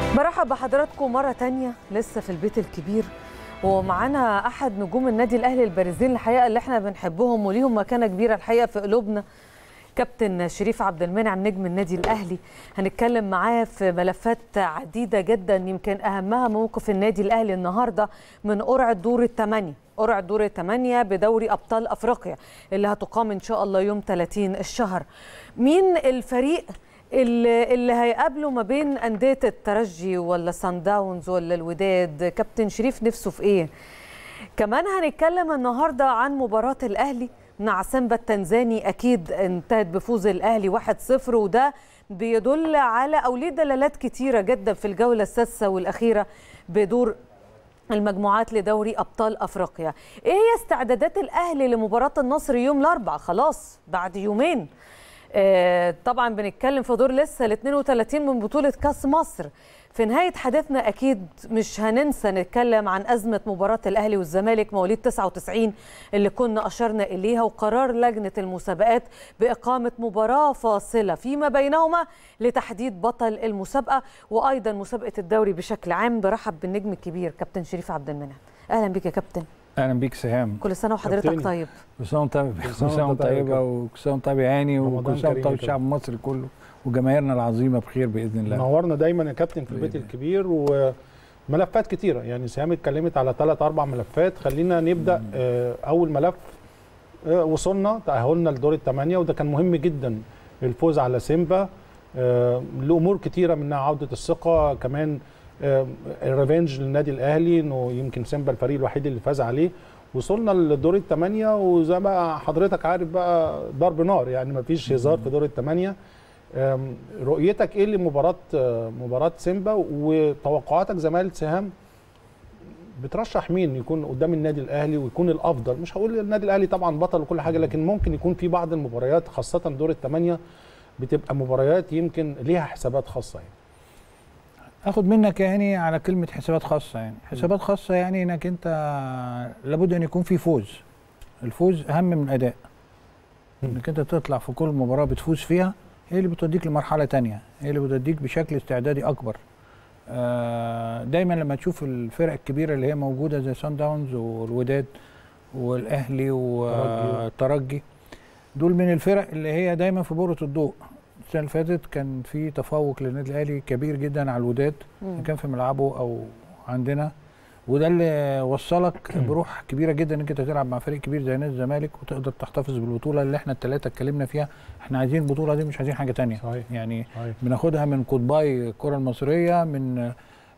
برحب بحضراتكم مرة تانية لسه في البيت الكبير ومعانا أحد نجوم النادي الأهلي البارزين الحقيقة اللي احنا بنحبهم وليهم مكانة كبيرة الحقيقة في قلوبنا كابتن شريف عبد المنعم نجم النادي الأهلي هنتكلم معاه في ملفات عديدة جدا يمكن أهمها موقف النادي الأهلي النهاردة من قرعة دور الثمانية قرعة دور الثمانية بدوري أبطال أفريقيا اللي هتقام إن شاء الله يوم 30 الشهر مين الفريق اللي, اللي هيقابله ما بين أندية الترجي ولا سان داونز ولا الوداد كابتن شريف نفسه في إيه كمان هنتكلم النهاردة عن مباراة الأهلي مع سيمبا التنزاني أكيد انتهت بفوز الأهلي 1-0 وده بيدل على أو ليه دلالات كتيرة جدا في الجولة السادسة والأخيرة بدور المجموعات لدوري ابطال افريقيا ايه هي استعدادات الاهلي لمباراه النصر يوم الاربعاء خلاص بعد يومين آه طبعا بنتكلم في دور لسه ال 32 من بطوله كاس مصر في نهايه حديثنا اكيد مش هننسى نتكلم عن ازمه مباراه الاهلي والزمالك مواليد 99 اللي كنا اشرنا اليها وقرار لجنه المسابقات باقامه مباراه فاصله فيما بينهما لتحديد بطل المسابقه وايضا مسابقه الدوري بشكل عام برحب بالنجم الكبير كابتن شريف عبد المنعم اهلا بك يا كابتن اهلا بيك سهام كل سنه وحضرتك كابتن. طيب كل سنه وانت طيب كل كل سنة سنه وانت وأنت طيب يا طيبه كابتن. وكل سنه وانت طيب يا هاني رمضان وكل سنه وانت كريم طيب يا الشعب المصري كله وجماهيرنا العظيمه بخير باذن الله نورنا دايما يا كابتن في البيت بإذن. الكبير وملفات كتيره يعني سهام اتكلمت على ثلاث اربع ملفات خلينا نبدا آه، اول ملف آه، وصلنا تاهلنا لدور الثمانيه وده كان مهم جدا الفوز على سيمبا آه، لامور كتيره منها عوده الثقه كمان آه، الريفنج للنادي الاهلي انه يمكن سيمبا الفريق الوحيد اللي فاز عليه وصلنا لدور الثمانيه وزي ما حضرتك عارف بقى ضرب نار يعني ما فيش هزار في دور الثمانيه أم، رؤيتك ايه لمباراه آه، مباراه سيمبا وتوقعاتك زمالة سهام بترشح مين يكون قدام النادي الاهلي ويكون الافضل مش هقول النادي الاهلي طبعا بطل وكل حاجه لكن ممكن يكون في بعض المباريات خاصه دور الثمانيه بتبقى مباريات يمكن ليها حسابات خاصه يعني اخد منك يا هاني على كلمه حسابات خاصه يعني حسابات خاصه يعني انك انت لابد ان يكون في فوز الفوز اهم من الاداء مم. انك انت تطلع في كل مباراه بتفوز فيها هي اللي بتوديك لمرحله تانية هي اللي بتوديك بشكل استعدادي اكبر آه، دايما لما تشوف الفرق الكبيره اللي هي موجوده زي سان داونز والوداد والاهلي والترجي دول من الفرق اللي هي دايما في بؤره الضوء السنه اللي فاتت كان في تفوق للنادي الاهلي كبير جدا على الوداد مم. كان في ملعبه او عندنا وده اللي وصلك بروح كبيره جدا انك انت تلعب مع فريق كبير زي نادي الزمالك وتقدر تحتفظ بالبطوله اللي احنا الثلاثه اتكلمنا فيها احنا عايزين البطوله دي مش عايزين حاجه تانية صحيح يعني صحيح بناخدها من قطبي الكره المصريه من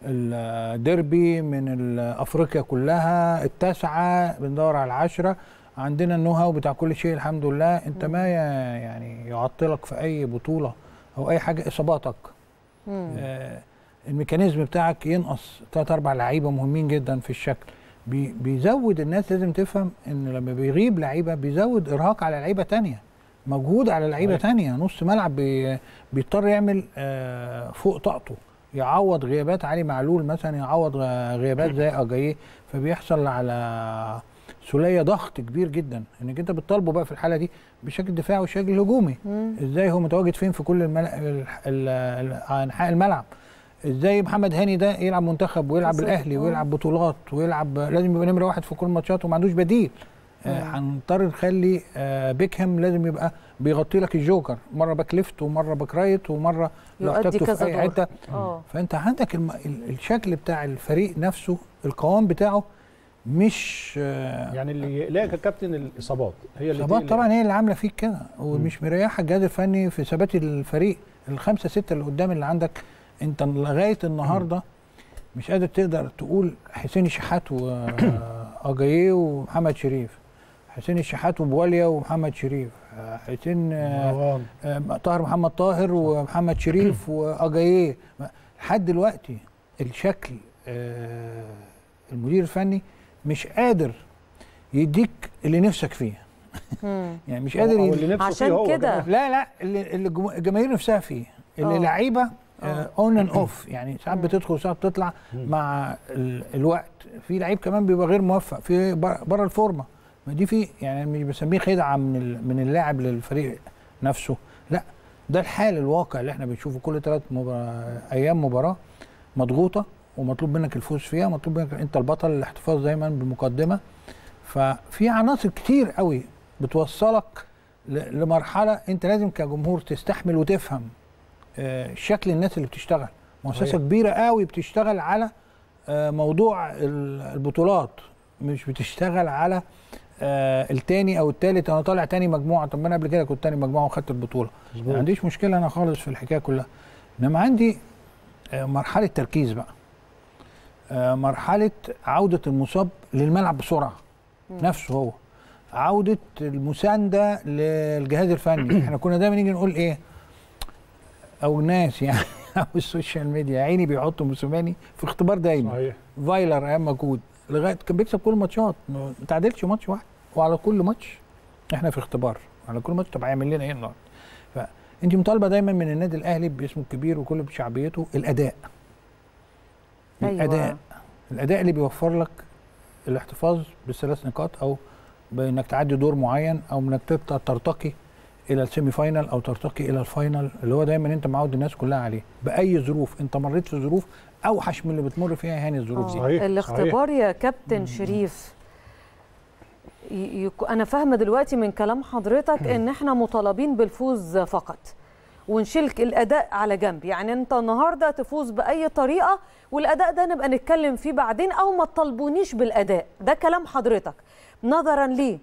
الديربي من افريقيا كلها التاسعه بندور على العشره عندنا النو هاو بتاع كل شيء الحمد لله انت ما ي- يعني يعطلك في اي بطوله او اي حاجه اصاباتك مم. آه، الميكانيزم بتاعك ينقص ثلاث اربع لعيبه مهمين جدا في الشكل بي بيزود الناس لازم تفهم ان لما بيغيب لعيبه بيزود ارهاق على لعيبه تانية مجهود على لعيبه صحيح. تانية نص ملعب بي بيضطر يعمل آه، فوق طاقته يعوض غيابات علي معلول مثلا يعوض غ- غيابات زي اجاييه فبيحصل على سوليه ضغط كبير جدا انك انت بتطالبه بقى في الحاله دي بشكل دفاعي وشكل هجومي مم. ازاي هو متواجد فين في كل الملع... ال- ال- ال- انحاء الملعب ازاي محمد هاني ده يلعب منتخب ويلعب بالظبط. الاهلي آه. ويلعب بطولات ويلعب لازم يبقى نمره واحد في كل الماتشات وما عندوش بديل آه، مم. هنضطر نخلي آه، بيكهام لازم يبقى بيغطي لك الجوكر مره باك ليفت ومره باك رايت ومره لو يؤدي احتاجته كذا في اي دور. حته اه فانت عندك الم... ال- الشكل بتاع الفريق نفسه القوام بتاعه مش آه، يعني اللي يقلقك يا كابتن الاصابات هي اللي الاصابات تقلق. طبعا هي اللي عامله فيك كده ومش مريحه الجهاز الفني في ثبات الفريق الخمسه سته اللي قدام اللي عندك انت لغايه النهارده مش قادر تقدر تقول حسين الشحات واجاييه ومحمد شريف حسين الشحات وبواليا ومحمد شريف آه، حسين آه، مروان. آه، طاهر محمد طاهر ومحمد شريف واجاييه لحد دلوقتي الشكل آه، المدير الفني مش قادر يديك اللي نفسك فيه مم. يعني مش أو- قادر أو يديك اللي نفسه عشان فيه هو كده. كمان. لا لا اللي اللي الجم- الجماهير نفسها فيه اللي آه. لعيبه آه. اون اند اوف يعني ساعات بتدخل وساعات بتطلع مع ال- الوقت في لعيب كمان بيبقى غير موفق في بره الفورمه ما دي في يعني مش بسميه خدعه من ال- من اللاعب للفريق نفسه لا ده الحال الواقع اللي احنا بنشوفه كل ثلاث مبار... ايام مباراه مضغوطه ومطلوب منك الفوز فيها مطلوب منك انت البطل الاحتفاظ دايما بالمقدمه ففي عناصر كتير قوي بتوصلك ل- لمرحله انت لازم كجمهور تستحمل وتفهم آه، شكل الناس اللي بتشتغل مؤسسه صحيح. كبيره قوي بتشتغل على آه، موضوع ال- البطولات مش بتشتغل على آه، التاني او التالت انا طالع تاني مجموعه طب ما انا قبل كده كنت تاني مجموعه وخدت البطوله ما مظبوط. عنديش مشكله انا خالص في الحكايه كلها انما عندي آه، مرحله تركيز بقى آه، مرحله عوده المصاب للملعب بسرعه نفسه هو عوده المسانده للجهاز الفني احنا كنا دايما نيجي نقول ايه او الناس يعني او السوشيال ميديا يا عيني بيحطوا موسيماني في اختبار دايما صحيح فايلر ايام مجهود لغايه كان بيكسب كل الماتشات ما تعادلش ماتش واحد وعلى كل ماتش احنا في اختبار على كل ماتش طب هيعمل لنا ايه النهارده فانت مطالبه دايما من النادي الاهلي باسمه الكبير وكل بشعبيته الاداء أيوة. الاداء الاداء اللي بيوفر لك الاحتفاظ بالثلاث نقاط او بانك تعدي دور معين او انك تبقى ترتقي الى السيمي فاينال او ترتقي الى الفاينال اللي هو دايما انت معود الناس كلها عليه باي ظروف انت مريت في ظروف اوحش من اللي بتمر فيها هاني الظروف دي آه. صحيح، الاختبار يا كابتن شريف ي- يك- انا فاهمه دلوقتي من كلام حضرتك ان احنا مطالبين بالفوز فقط ونشيل الاداء على جنب يعني انت النهارده تفوز باي طريقه والاداء ده نبقى نتكلم فيه بعدين او ما تطالبونيش بالاداء ده كلام حضرتك نظرا ليه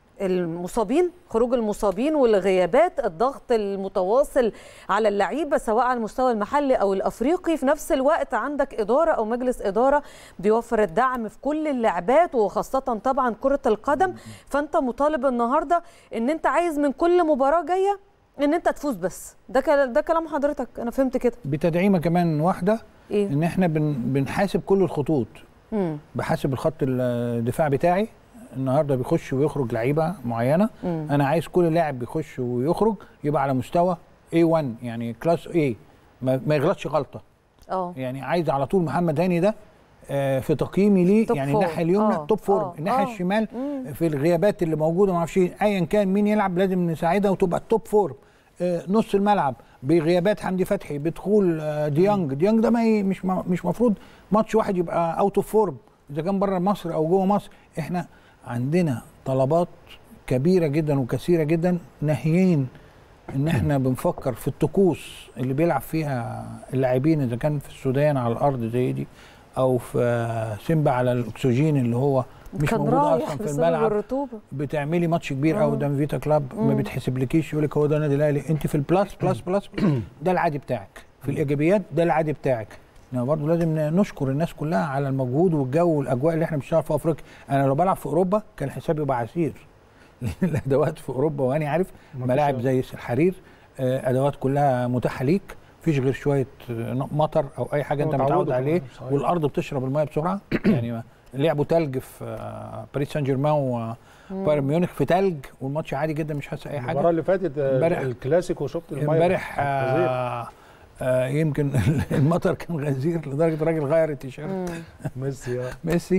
المصابين خروج المصابين والغيابات الضغط المتواصل على اللعيبه سواء على المستوى المحلي او الافريقي في نفس الوقت عندك اداره او مجلس اداره بيوفر الدعم في كل اللعبات وخاصه طبعا كره القدم فانت مطالب النهارده ان انت عايز من كل مباراه جايه ان انت تفوز بس ده كل- ده كلام حضرتك انا فهمت كده بتدعيمه كمان واحده ايه ان احنا بن بنحاسب كل الخطوط مم. بحاسب الخط الدفاع بتاعي النهارده بيخش ويخرج لعيبه معينه مم. انا عايز كل لاعب بيخش ويخرج يبقى على مستوى A1 يعني كلاس A ما, ما يغلطش غلطه اه يعني عايز على طول محمد هاني ده آه، في تقييمي ليه توب يعني فور. الناحيه اليمنى آه، توب فورم آه، الناحيه آه. الشمال مم. في الغيابات اللي موجوده ما اعرفش إيه، ايا كان مين يلعب لازم نساعدها وتبقى التوب فورم آه، نص الملعب بغيابات حمدي فتحي بدخول آه، ديانج ديانج ده ما ي- مش م- مش مفروض ماتش واحد يبقى اوت اوف فورم اذا كان بره مصر او جوه مصر احنا عندنا طلبات كبيره جدا وكثيره جدا ناهيين ان احنا بنفكر في الطقوس اللي بيلعب فيها اللاعبين اذا كان في السودان على الارض زي دي او في آه، سيمبا على الاكسجين اللي هو مش كان موجود رايح اصلا في بسبب الملعب الرطوبه بتعملي ماتش كبير آه. قوي قدام فيتا كلاب ما مم. بتحسبلكيش يقول لك هو ده النادي الاهلي انت في البلاس بلس بلس ده العادي بتاعك في الايجابيات ده العادي بتاعك انما برضه لازم نشكر الناس كلها على المجهود والجو والاجواء اللي احنا بنشتغل في افريقيا انا لو بلعب في اوروبا كان حسابي يبقى عسير لان الادوات في اوروبا وانا عارف مفيش ملاعب أدوات. زي الحرير آه، ادوات كلها متاحه ليك مفيش غير شويه آه، مطر او اي حاجه انت متعودة متعود كمان، عليه صحيح. والارض بتشرب الميه بسرعه يعني ما- لعبوا تلج في آه، باريس سان جيرمان وبايرن ميونخ في تلج والماتش عادي جدا مش حاسس اي المباراه حاجه اللي فاتت آه، امبارح- الكلاسيكو شفت المية امبارح فظيع. آه آه يمكن المطر كان غزير لدرجه الراجل غير التيشيرت مم. ميسي آه. ميسي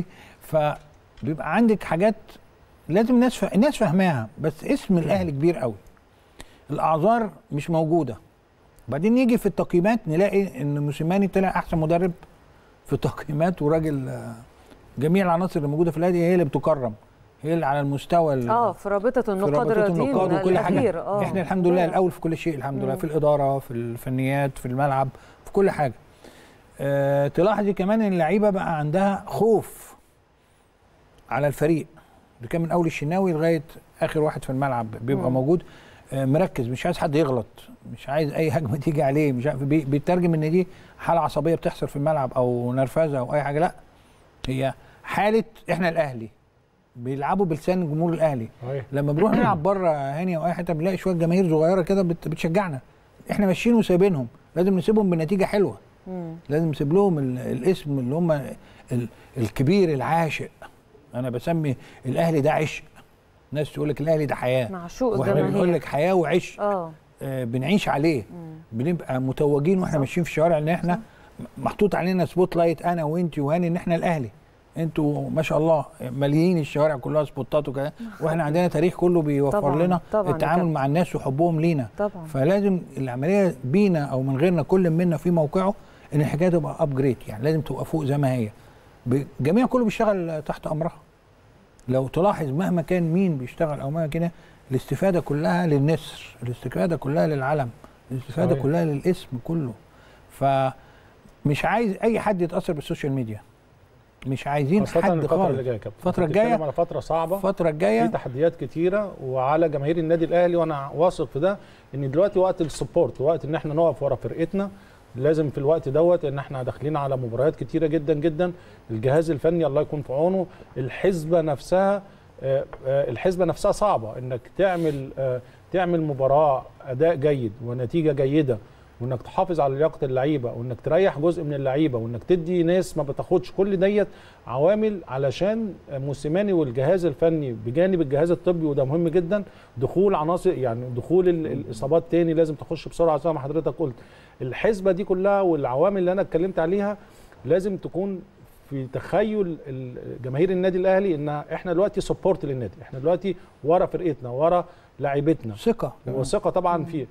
فبيبقى عندك حاجات لازم الناس ف... الناس فاهماها بس اسم الاهلي كبير قوي الاعذار مش موجوده بعدين نيجي في التقييمات نلاقي ان موسيماني طلع احسن مدرب في التقييمات وراجل آه، جميع العناصر اللي موجوده في الاهلي هي اللي بتكرم هي اللي على المستوى ال- اه في رابطه في النقاد رابطة الرياضيين النقاد وكل حاجه الأخير، اه احنا الحمد لله الاول في كل شيء الحمد لله مم. في الاداره في الفنيات في الملعب في كل حاجه أه تلاحظي كمان ان اللعيبه بقى عندها خوف على الفريق اللي كان من اول الشناوي لغايه اخر واحد في الملعب بيبقى مم. موجود آه، مركز مش عايز حد يغلط مش عايز اي هجمه تيجي عليه مش عارف بي- بيترجم ان دي حاله عصبيه بتحصل في الملعب او نرفزه او اي حاجه لا هي حاله احنا الاهلي بيلعبوا بلسان جمهور الاهلي صحيح لما بنروح نلعب بره هاني او اي حته بنلاقي شويه جماهير صغيره كده بت- بتشجعنا احنا ماشيين وسايبينهم لازم نسيبهم بنتيجه حلوه مم. لازم نسيب لهم ال- الاسم اللي هم ال- الكبير العاشق انا بسمي الاهلي ده عشق ناس تقول لك الاهلي ده حياه معشوق واحنا بنقول الجماهير لك حياه وعشق اه آه بنعيش عليه مم. بنبقى متوجين واحنا صح. ماشيين في الشوارع ان احنا محطوط علينا سبوت لايت انا وانت وهاني ان احنا الاهلي انتوا ما شاء الله ماليين الشوارع كلها سبوتات وكده واحنا عندنا تاريخ كله بيوفر طبعاً، لنا طبعاً يا التعامل كابتن. مع الناس وحبهم لينا طبعا فلازم العمليه بينا او من غيرنا كل منا في موقعه ان الحكايه تبقى ابجريد يعني لازم تبقى فوق زي ما هي الجميع كله بيشتغل تحت امرها لو تلاحظ مهما كان مين بيشتغل او مهما كان الاستفاده كلها للنسر الاستفاده كلها للعلم الاستفاده صحيح. كلها للاسم كله فمش عايز اي حد يتاثر بالسوشيال ميديا مش عايزين خاصة حد الفترة خالص اللي جايه يا كابتن الفترة أنت بتتكلم الجاية- على فترة صعبة الفتره في الجايه تحديات كتيرة وعلى جماهير النادي الاهلي وانا واثق في ده ان دلوقتي وقت السبورت وقت ان احنا نقف ورا فرقتنا لازم في الوقت دوت ان احنا داخلين على مباريات كتيرة جدا جدا الجهاز الفني الله يكون في عونه الحسبة نفسها آه، آه، الحسبة نفسها صعبة انك تعمل آه، تعمل مباراة اداء جيد ونتيجة جيدة وانك تحافظ على لياقه اللعيبه وانك تريح جزء من اللعيبه وانك تدي ناس ما بتاخدش كل ديت عوامل علشان موسيماني والجهاز الفني بجانب الجهاز الطبي وده مهم جدا دخول عناصر يعني دخول ال- الاصابات تاني لازم تخش بسرعه زي ما حضرتك قلت الحسبه دي كلها والعوامل اللي انا اتكلمت عليها لازم تكون في تخيل ال- جماهير النادي الاهلي ان احنا دلوقتي سبورت للنادي احنا دلوقتي ورا فرقتنا ورا لاعيبتنا ثقه وثقه طبعا في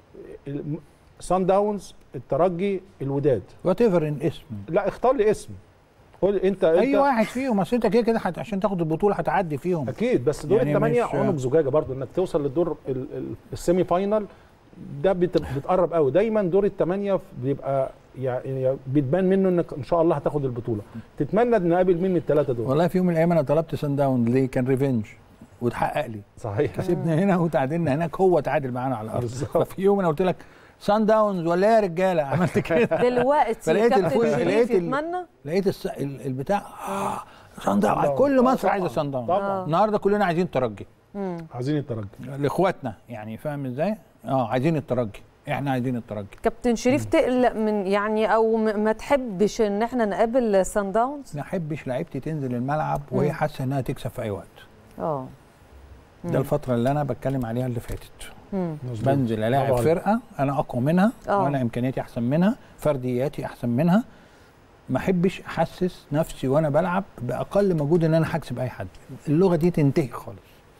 سان داونز الترجي الوداد وات ايفر ان اسم لا اختار لي اسم قول انت اي انت واحد فيهم اصل انت كده كده هت- عشان تاخد البطوله هتعدي فيهم اكيد بس دور يعني الثمانيه مش- عنق زجاجه برضو انك توصل للدور ال- ال- السيمي فاينال ده بت- بتقرب قوي دايما دور الثمانيه بيبقى يعني بيتبان منه انك ان شاء الله هتاخد البطوله تتمنى ان نقابل مين من الثلاثه دول والله في يوم من الايام انا طلبت سان داون ليه كان ريفنج واتحقق لي صحيح كسبنا هنا وتعادلنا هناك هو تعادل معانا على الارض بالظبط. ففي يوم انا قلت لك سان داونز ولا إيه يا رجاله عملت كده دلوقتي فلقيت كابتن الفول- شريف لقيت ال- يتمنى لقيت الس... ال- البتاع آه سان داون داون. كل آه مصر طبعاً. عايزه سان داون طبعا النهارده كلنا عايزين ترجي عايزين الترجي لاخواتنا يعني فاهم ازاي؟ اه عايزين الترجي احنا عايزين الترجي كابتن شريف تقلق من يعني او م- ما تحبش ان احنا نقابل سان داونز ما احبش لعيبتي تنزل الملعب وهي مم. حاسه انها تكسب في اي وقت اه ده الفتره اللي انا بتكلم عليها اللي فاتت مم. مظبوط. بنزل الاعب برافو عليك. فرقه انا اقوى منها آه. وانا امكانياتي احسن منها فردياتي احسن منها ما احبش احسس نفسي وانا بلعب باقل مجهود ان انا هكسب اي حد اللغه دي تنتهي خالص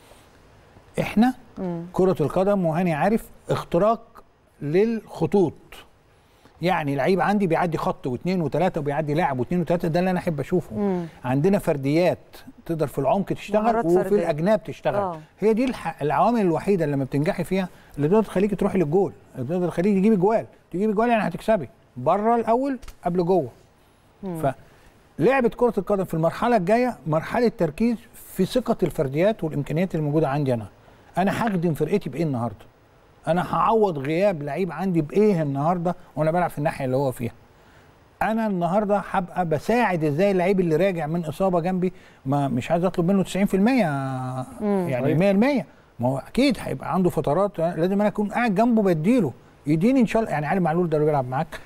احنا مم. كره القدم وهاني عارف اختراق للخطوط يعني لعيب عندي بيعدي خط واثنين وثلاثه وبيعدي لاعب واثنين وثلاثه ده اللي انا احب اشوفه مم. عندنا فرديات تقدر في العمق تشتغل مهارات وفي فردية. الاجناب تشتغل آه. هي دي الح... العوامل الوحيده اللي لما بتنجحي فيها اللي تقدر تخليكي تروحي للجول اللي تقدر تخليكي تجيبي جوال تجيبي جوال يعني هتكسبي بره الاول قبل جوه فلعبه كره القدم في المرحله الجايه مرحله تركيز في ثقه الفرديات والامكانيات اللي موجوده عندي انا انا هخدم فرقتي بايه النهارده انا هعوض غياب لعيب عندي بايه النهارده وانا بلعب في الناحيه اللي هو فيها انا النهارده هبقى بساعد ازاي اللعيب اللي راجع من اصابه جنبي ما مش عايز اطلب منه 90% يعني 100% ما هو اكيد هيبقى عنده فترات لازم انا اكون قاعد جنبه بديله يديني ان شاء الله يعني علي معلول ده اللي بيلعب معاك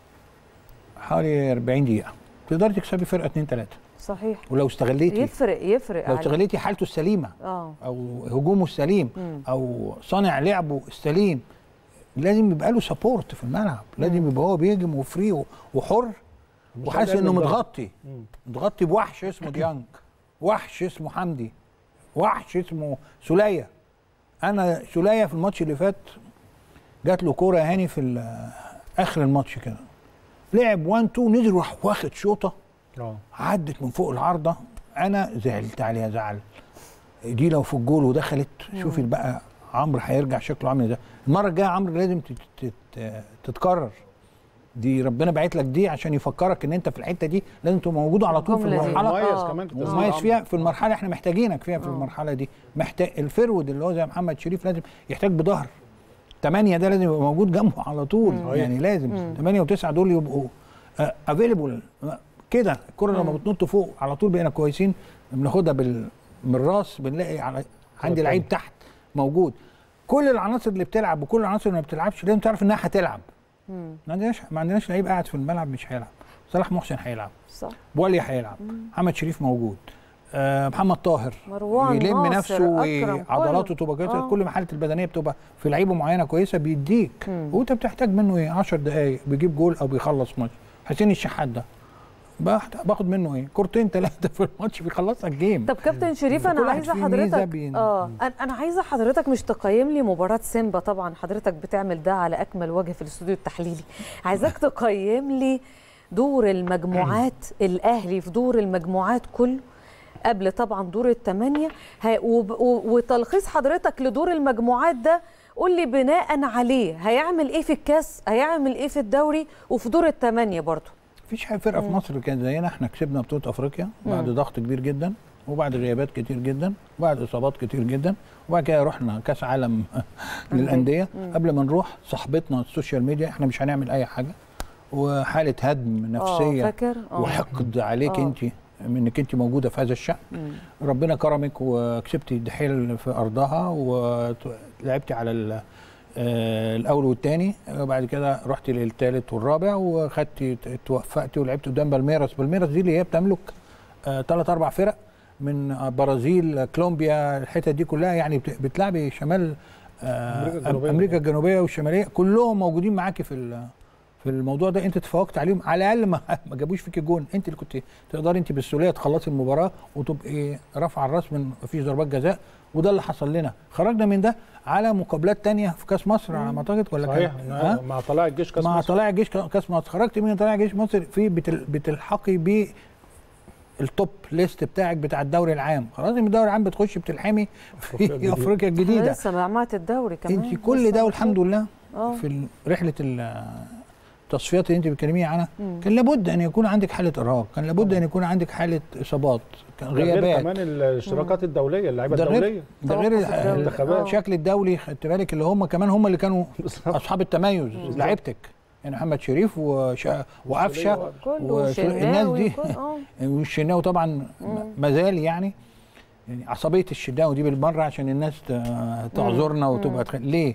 حوالي 40 دقيقه تقدري تكسبي فرقه 2 3 صحيح ولو استغليتي يفرق يفرق لو على- استغليتي حالته السليمه اه او هجومه السليم مم. او صانع لعبه السليم لازم يبقى له سبورت في الملعب لازم يبقى هو بيهجم وفري و- وحر مش وحاسس هنعمل انه ده. متغطي مم. متغطي بوحش اسمه ديانج وحش اسمه حمدي وحش اسمه سوليه انا سوليه في الماتش اللي فات جات له كوره يا هاني في ال- اخر الماتش كده لعب 1 2 نزل راح واخد شوطه اه عدت من فوق العارضه انا زعلت عليها زعل دي لو في الجول ودخلت شوفي بقى عمرو هيرجع شكله عامل ازاي المره الجايه عمرو لازم تت- تت- تتكرر دي ربنا باعت لك دي عشان يفكرك ان انت في الحته دي لازم تبقى موجود على طول في الجملة دي. المرحله مميز آه. كمان في تسليم مميز العمر. فيها في المرحله احنا محتاجينك فيها في آه. المرحله دي محتاج الفرود اللي هو زي محمد شريف لازم يحتاج بظهر ثمانية ده لازم يبقى موجود جنبه على طول مم. يعني لازم ثمانية وتسعة دول يبقوا افيلبل كده الكرة لما بتنط فوق على طول بقينا كويسين بناخدها بال من الراس بنلاقي على عندي لعيب تحت موجود كل العناصر اللي بتلعب وكل العناصر اللي ما بتلعبش لازم تعرف انها هتلعب مم. ما عندناش ما عندناش لعيب قاعد في الملعب مش هيلعب صلاح محسن هيلعب صح بواليا هيلعب محمد شريف موجود آه محمد طاهر مروان يلم ناصر، نفسه أكرم، وعضلاته كله. تبقى كويسه آه. كل ما حالته البدنيه بتبقى في لعيبه معينه كويسه بيديك مم. وانت بتحتاج منه ايه 10 دقائق بيجيب جول او بيخلص ماتش حسين الشحات ده باخد باخد منه ايه كورتين ثلاثه في الماتش بيخلص الجيم طب كابتن شريف انا كل واحد عايزه فيه ميزة حضرتك بين- اه أنا- انا عايزه حضرتك مش تقيم لي مباراه سيمبا طبعا حضرتك بتعمل ده على اكمل وجه في الاستوديو التحليلي عايزاك تقيم لي دور المجموعات الاهلي في دور المجموعات كله قبل طبعا دور الثمانيه هي- وب- و- وتلخيص حضرتك لدور المجموعات ده قول لي بناء عليه هيعمل ايه في الكاس هيعمل ايه في الدوري وفي دور الثمانيه برضه مفيش حاجه فرقه في مصر كانت زينا احنا كسبنا بطوله افريقيا بعد مم. ضغط كبير جدا وبعد غيابات كتير جدا وبعد اصابات كتير جدا وبعد كده رحنا كاس عالم للانديه قبل ما نروح صاحبتنا السوشيال ميديا احنا مش هنعمل اي حاجه وحاله هدم اه نفسيه فاكر اه وحقد عليك آه. انت من انك انت موجوده في هذا الشأن مم. ربنا كرمك وكسبتي الدحيل في ارضها ولعبتي على ال- آه، الاول والثاني وبعد كده رحتي للثالث والرابع وخدتي توفقتي ولعبتي قدام بالميراس بالميراس دي اللي هي بتملك ثلاث اربع فرق من آه، برازيل كولومبيا الحتت دي كلها يعني بت- بتلعبي شمال آه، أمريكا الجنوبية. امريكا الجنوبيه والشماليه كلهم موجودين معاكي في ال- في الموضوع ده انت تفوقت عليهم على الاقل ما ما جابوش فيك الجون انت اللي كنت تقدري انت بالسهوله تخلصي المباراه وتبقي رافعه الراس من مفيش ضربات جزاء وده اللي حصل لنا خرجنا من ده على مقابلات تانية في كاس مصر على ما اعتقد ولا صحيح كان- مع- ها؟ مع طلائع الجيش كاس مع مصر. طلائع الجيش كاس مصر خرجت من طلائع الجيش مصر في بتل بتلحقي ب التوب ليست بتاعك بتاع الدوري العام خلاص من الدوري العام بتخشي بتلحمي أفريقيا في الجديدة. افريقيا احنا الجديده لسه مجموعه الدوري كمان انت كل لسه ده والحمد لله اه في ال- رحله ال- التصفيات اللي انت بتكلمي عنها مم. كان لابد ان يكون عندك حاله ارهاق كان لابد ان يكون عندك حاله اصابات كان ده غير غيابات كمان الاشتراكات الدوليه اللعيبه ده غير الدوليه ده غير توقف الدوري. الانتخابات. آه. الشكل الدولي خدت بالك اللي هم كمان هم اللي كانوا اصحاب التميز لعيبتك يعني محمد شريف وشا وقفشه كله وش- الناس شناوي دي وكل- اه والشناوي طبعا ما زال يعني يعني عصبيه الشناوي دي بالمره عشان الناس ت- تعذرنا وتبقى تخ... ليه؟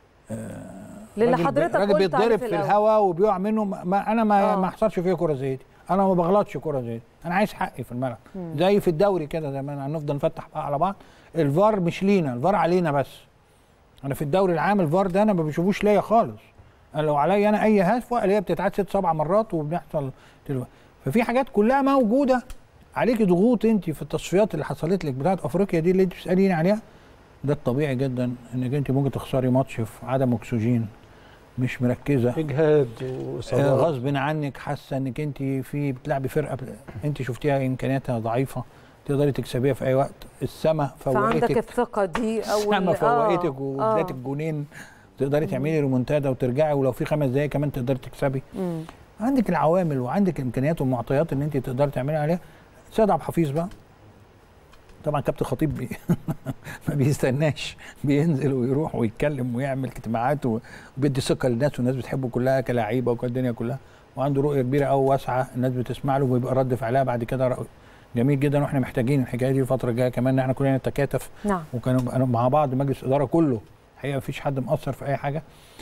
للي راجل بي- حضرتك راجل قلت عليه بيتضرب في في الأول. الهواء وبيقع منه ما ما- انا ما آه. ما حصلش فيا كره زي دي انا ما بغلطش كره زي دي انا عايز حقي في الملعب زي في الدوري كده زي ما هنفضل نفتح بقى على بعض الفار مش لينا الفار علينا بس انا في الدوري العام الفار ده انا ما بشوفوش ليا خالص انا لو عليا انا اي هفوه اللي هي بتتعاد ست سبع مرات وبنحصل دلوقتي ففي حاجات كلها موجوده عليك ضغوط انت في التصفيات اللي حصلت لك بتاعت افريقيا دي اللي انت بتساليني عليها ده الطبيعي جدا انك انت ممكن تخسري ماتش في عدم اكسجين مش مركزه اجهاد آه، واصابات غصب عنك حاسه انك انت في بتلعبي فرقه ب- انت شفتيها امكانياتها ضعيفه تقدري تكسبيها في اي وقت السما فعندك فوقتك الثقه دي او السما ال- آه، فوقتك وادتك آه. الجونين تقدري تعملي ريمونتادا وترجعي ولو في خمس دقايق كمان تقدري تكسبي مم. عندك العوامل وعندك الامكانيات والمعطيات ان انت تقدري تعملي عليها سيد عبد الحفيظ بقى طبعا كابتن خطيب بي ما بيستناش بينزل ويروح ويتكلم ويعمل اجتماعات و- وبيدي ثقه للناس والناس بتحبه كلها كلاعيبه وكل الدنيا كلها وعنده رؤيه كبيره قوي واسعه الناس بتسمع له وبيبقى رد فعلها بعد كده رأ- جميل جدا واحنا محتاجين الحكايه دي الفتره الجايه كمان ان احنا كلنا نتكاتف نعم وكانوا بقى مع بعض مجلس الاداره كله الحقيقه مفيش حد مقصر في اي حاجه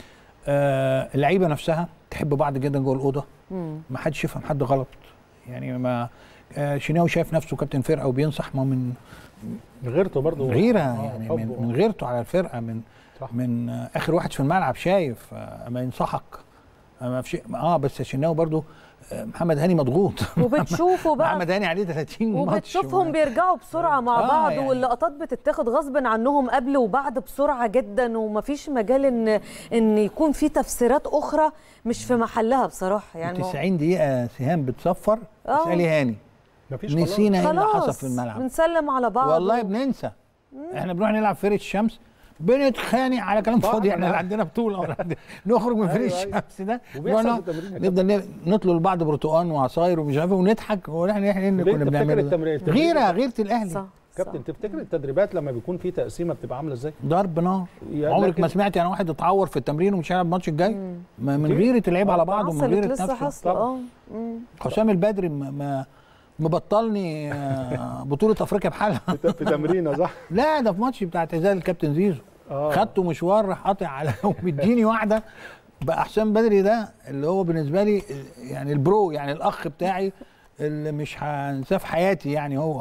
آه اللعيبه نفسها تحب بعض جدا جوه الاوضه مم. ما حدش يفهم حد غلط يعني ما آه شناوي شايف نفسه كابتن فرقه وبينصح ما من غيرته برضه غيره آه، يعني حبه. من, من غيرته على الفرقه من صح. من آه اخر واحد في الملعب شايف آه ما ينصحك آه ما فيش اه بس شناوي برضو آه محمد هاني مضغوط وبتشوفوا بقى محمد هاني عليه 30 ماتش وبتشوفهم بيرجعوا بسرعه مع آه، بعض يعني. واللقطات بتتاخد غصب عنهم قبل وبعد بسرعه جدا ومفيش مجال ان ان يكون في تفسيرات اخرى مش في محلها بصراحه يعني 90 دقيقه سهام بتصفر آه. اسالي هاني مفيش خلاص. نسينا ايه اللي حصل خلاص في الملعب بنسلم على بعض والله و- بننسى احنا بنروح نلعب فرقه الشمس بنتخانق على كلام طبعاً فاضي احنا أنا- اللي عندنا بطوله ولا عندنا- نخرج من فرقه أيوة، أيوة. الشمس ده وبيحصل نقعد- في التمرين يا نفضل ن- نطلب لبعض برتقان وعصاير ومش عارف إيه ونضحك واحنا احنا اللي ليه كنا تفتكر بنعمله التمرين- ده. التمرين غيره ده؟ غيره الاهلي صح كابتن صح. تفتكر التدريبات لما بيكون في تقسيمه بتبقى عامله ازاي؟ ضرب نار يا عمرك لكن- ما سمعتي عن واحد اتعور في التمرين ومش هيلعب الماتش الجاي مم. ما من كتير. غيره اللعيبه على آه، بعض ومن حصلت غيره لسه نفسه حاصله طبعاً. اه مم. حسام البدري ما- ما مبطلني آه، بطوله افريقيا بحالها في في تمرينه صح؟ لا ده في ماتش بتاع اعتزال الكابتن زيزو اه خدته مشوار راح قاطع على ومديني واحده بقى حسام بدري ده اللي هو بالنسبه لي يعني البرو يعني الاخ بتاعي اللي مش هنساه في حياتي يعني هو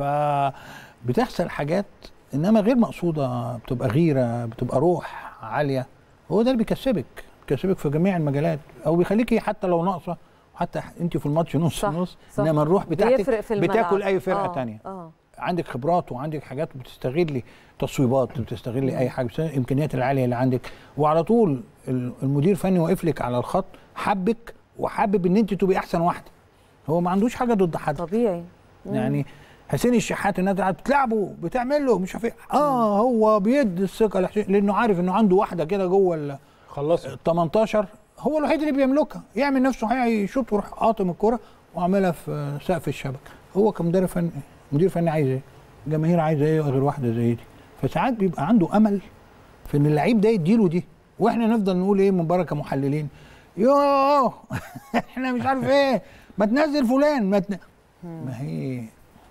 فبتحصل حاجات انما غير مقصوده بتبقى غيره بتبقى روح عاليه هو ده اللي بيكسبك بيكسبك في جميع المجالات او بيخليكي حتى لو ناقصه حتى انت في الماتش نص صح، نص صح. انما الروح بتاعتك بيفرق في الملعب. بتاكل اي فرقه آه، تانية اه عندك خبرات وعندك حاجات بتستغلي تصويبات بتستغلي اي حاجه بتستغلي الامكانيات العاليه اللي عندك وعلى طول ال- المدير الفني واقف لك على الخط حبك وحابب ان انت تبقي احسن واحده هو ما عندوش حاجه ضد حد طبيعي مم. يعني حسين الشحات الناس قاعده بتلعبه بتعمل له مش عارف ايه اه هو بيدي الثقه لحسين لانه عارف انه عنده واحده كده جوه ال خلصوا 18 هو الوحيد اللي بيملكها يعمل نفسه هيشوط ويروح قاطم الكرة وعاملها في سقف الشبكه هو كمدرب فني مدير فني عايز ايه الجماهير عايزه ايه غير واحده زي دي فساعات بيبقى عنده امل في ان اللعيب ده يديله دي واحنا نفضل نقول ايه من بره كمحللين يوه احنا مش عارف ايه ما تنزل فلان ما تن... ما هي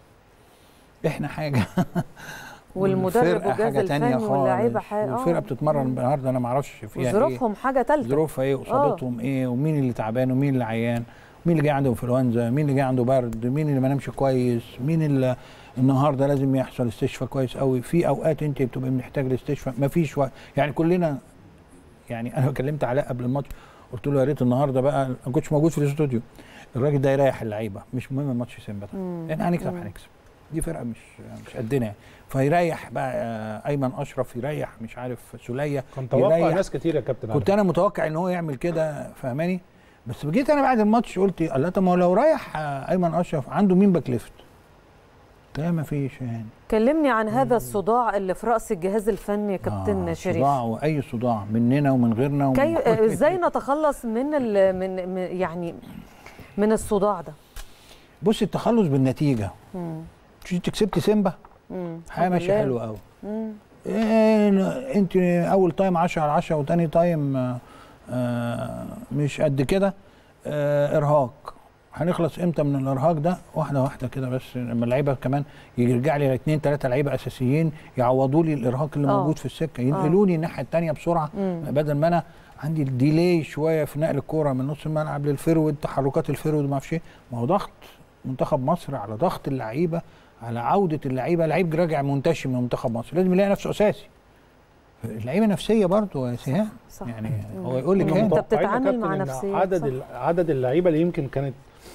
احنا حاجه والمدرب والفرقة والجهاز حاجة تانية الفني واللعيبه خالص. حاجه والفرقه بتتمرن النهارده انا ما اعرفش فيها ايه وظروفهم حاجه ثالثه ظروفها ايه واصابتهم ايه ومين اللي تعبان ومين اللي عيان مين اللي جاي عنده انفلونزا مين اللي جاي عنده برد مين اللي ما نامش كويس مين اللي النهارده لازم يحصل استشفاء كويس قوي في اوقات انت بتبقى محتاج الاستشفاء ما فيش وقت يعني كلنا يعني انا كلمت علاء قبل الماتش قلت له يا ريت النهارده بقى ما كنتش موجود في الاستوديو الراجل ده يريح اللعيبه مش مهم ماتش سيمبا ده مم. لان هنكسب مم. هنكسب دي فرقه مش مش قدنا يعني فيريح بقى آه، ايمن اشرف يريح مش عارف سوليه كان توقع يريح. ناس كتير يا كابتن كنت انا متوقع ان هو يعمل كده فاهماني بس جيت انا بعد الماتش قلت الله طب ما هو لو رايح آه، ايمن اشرف عنده مين باك ليفت؟ لا ما فيش يعني كلمني عن هذا الصداع اللي في راس الجهاز الفني يا كابتن آه شريف صداع واي صداع مننا ومن غيرنا ومن كي كل- ازاي نتخلص من ال... من من- يعني من الصداع ده بص التخلص بالنتيجه مم. مش انت كسبت سيمبا مم. حاجه الحمد ماشيه لله. حلوه قوي مم. إيه انت اول تايم 10 على 10 وتاني تايم آه، آه، مش قد كده آه، ارهاق هنخلص امتى من الارهاق ده واحده واحده كده بس لما اللعيبه كمان يرجع لي اثنين ثلاثه لعيبه اساسيين يعوضوا لي الارهاق اللي آه. موجود في السكه ينقلوني الناحيه الثانيه بسرعه مم. بدل ما انا عندي الديلي شويه في نقل الكوره من نص الملعب للفرود تحركات الفرود ما اعرفش ايه ما هو ضغط منتخب مصر على ضغط اللعيبه على عوده اللعيبه لعيب راجع منتشي من منتخب مصر لازم يلاقي نفسه اساسي اللعيبه نفسيه برضه يا سهام صح يعني مم. هو يقول لك كنا ايه أنت متوقعين يا بتتعامل كابتن مع إن نفسيات، عدد صح. ال- عدد اللعيبه اللي يمكن كانت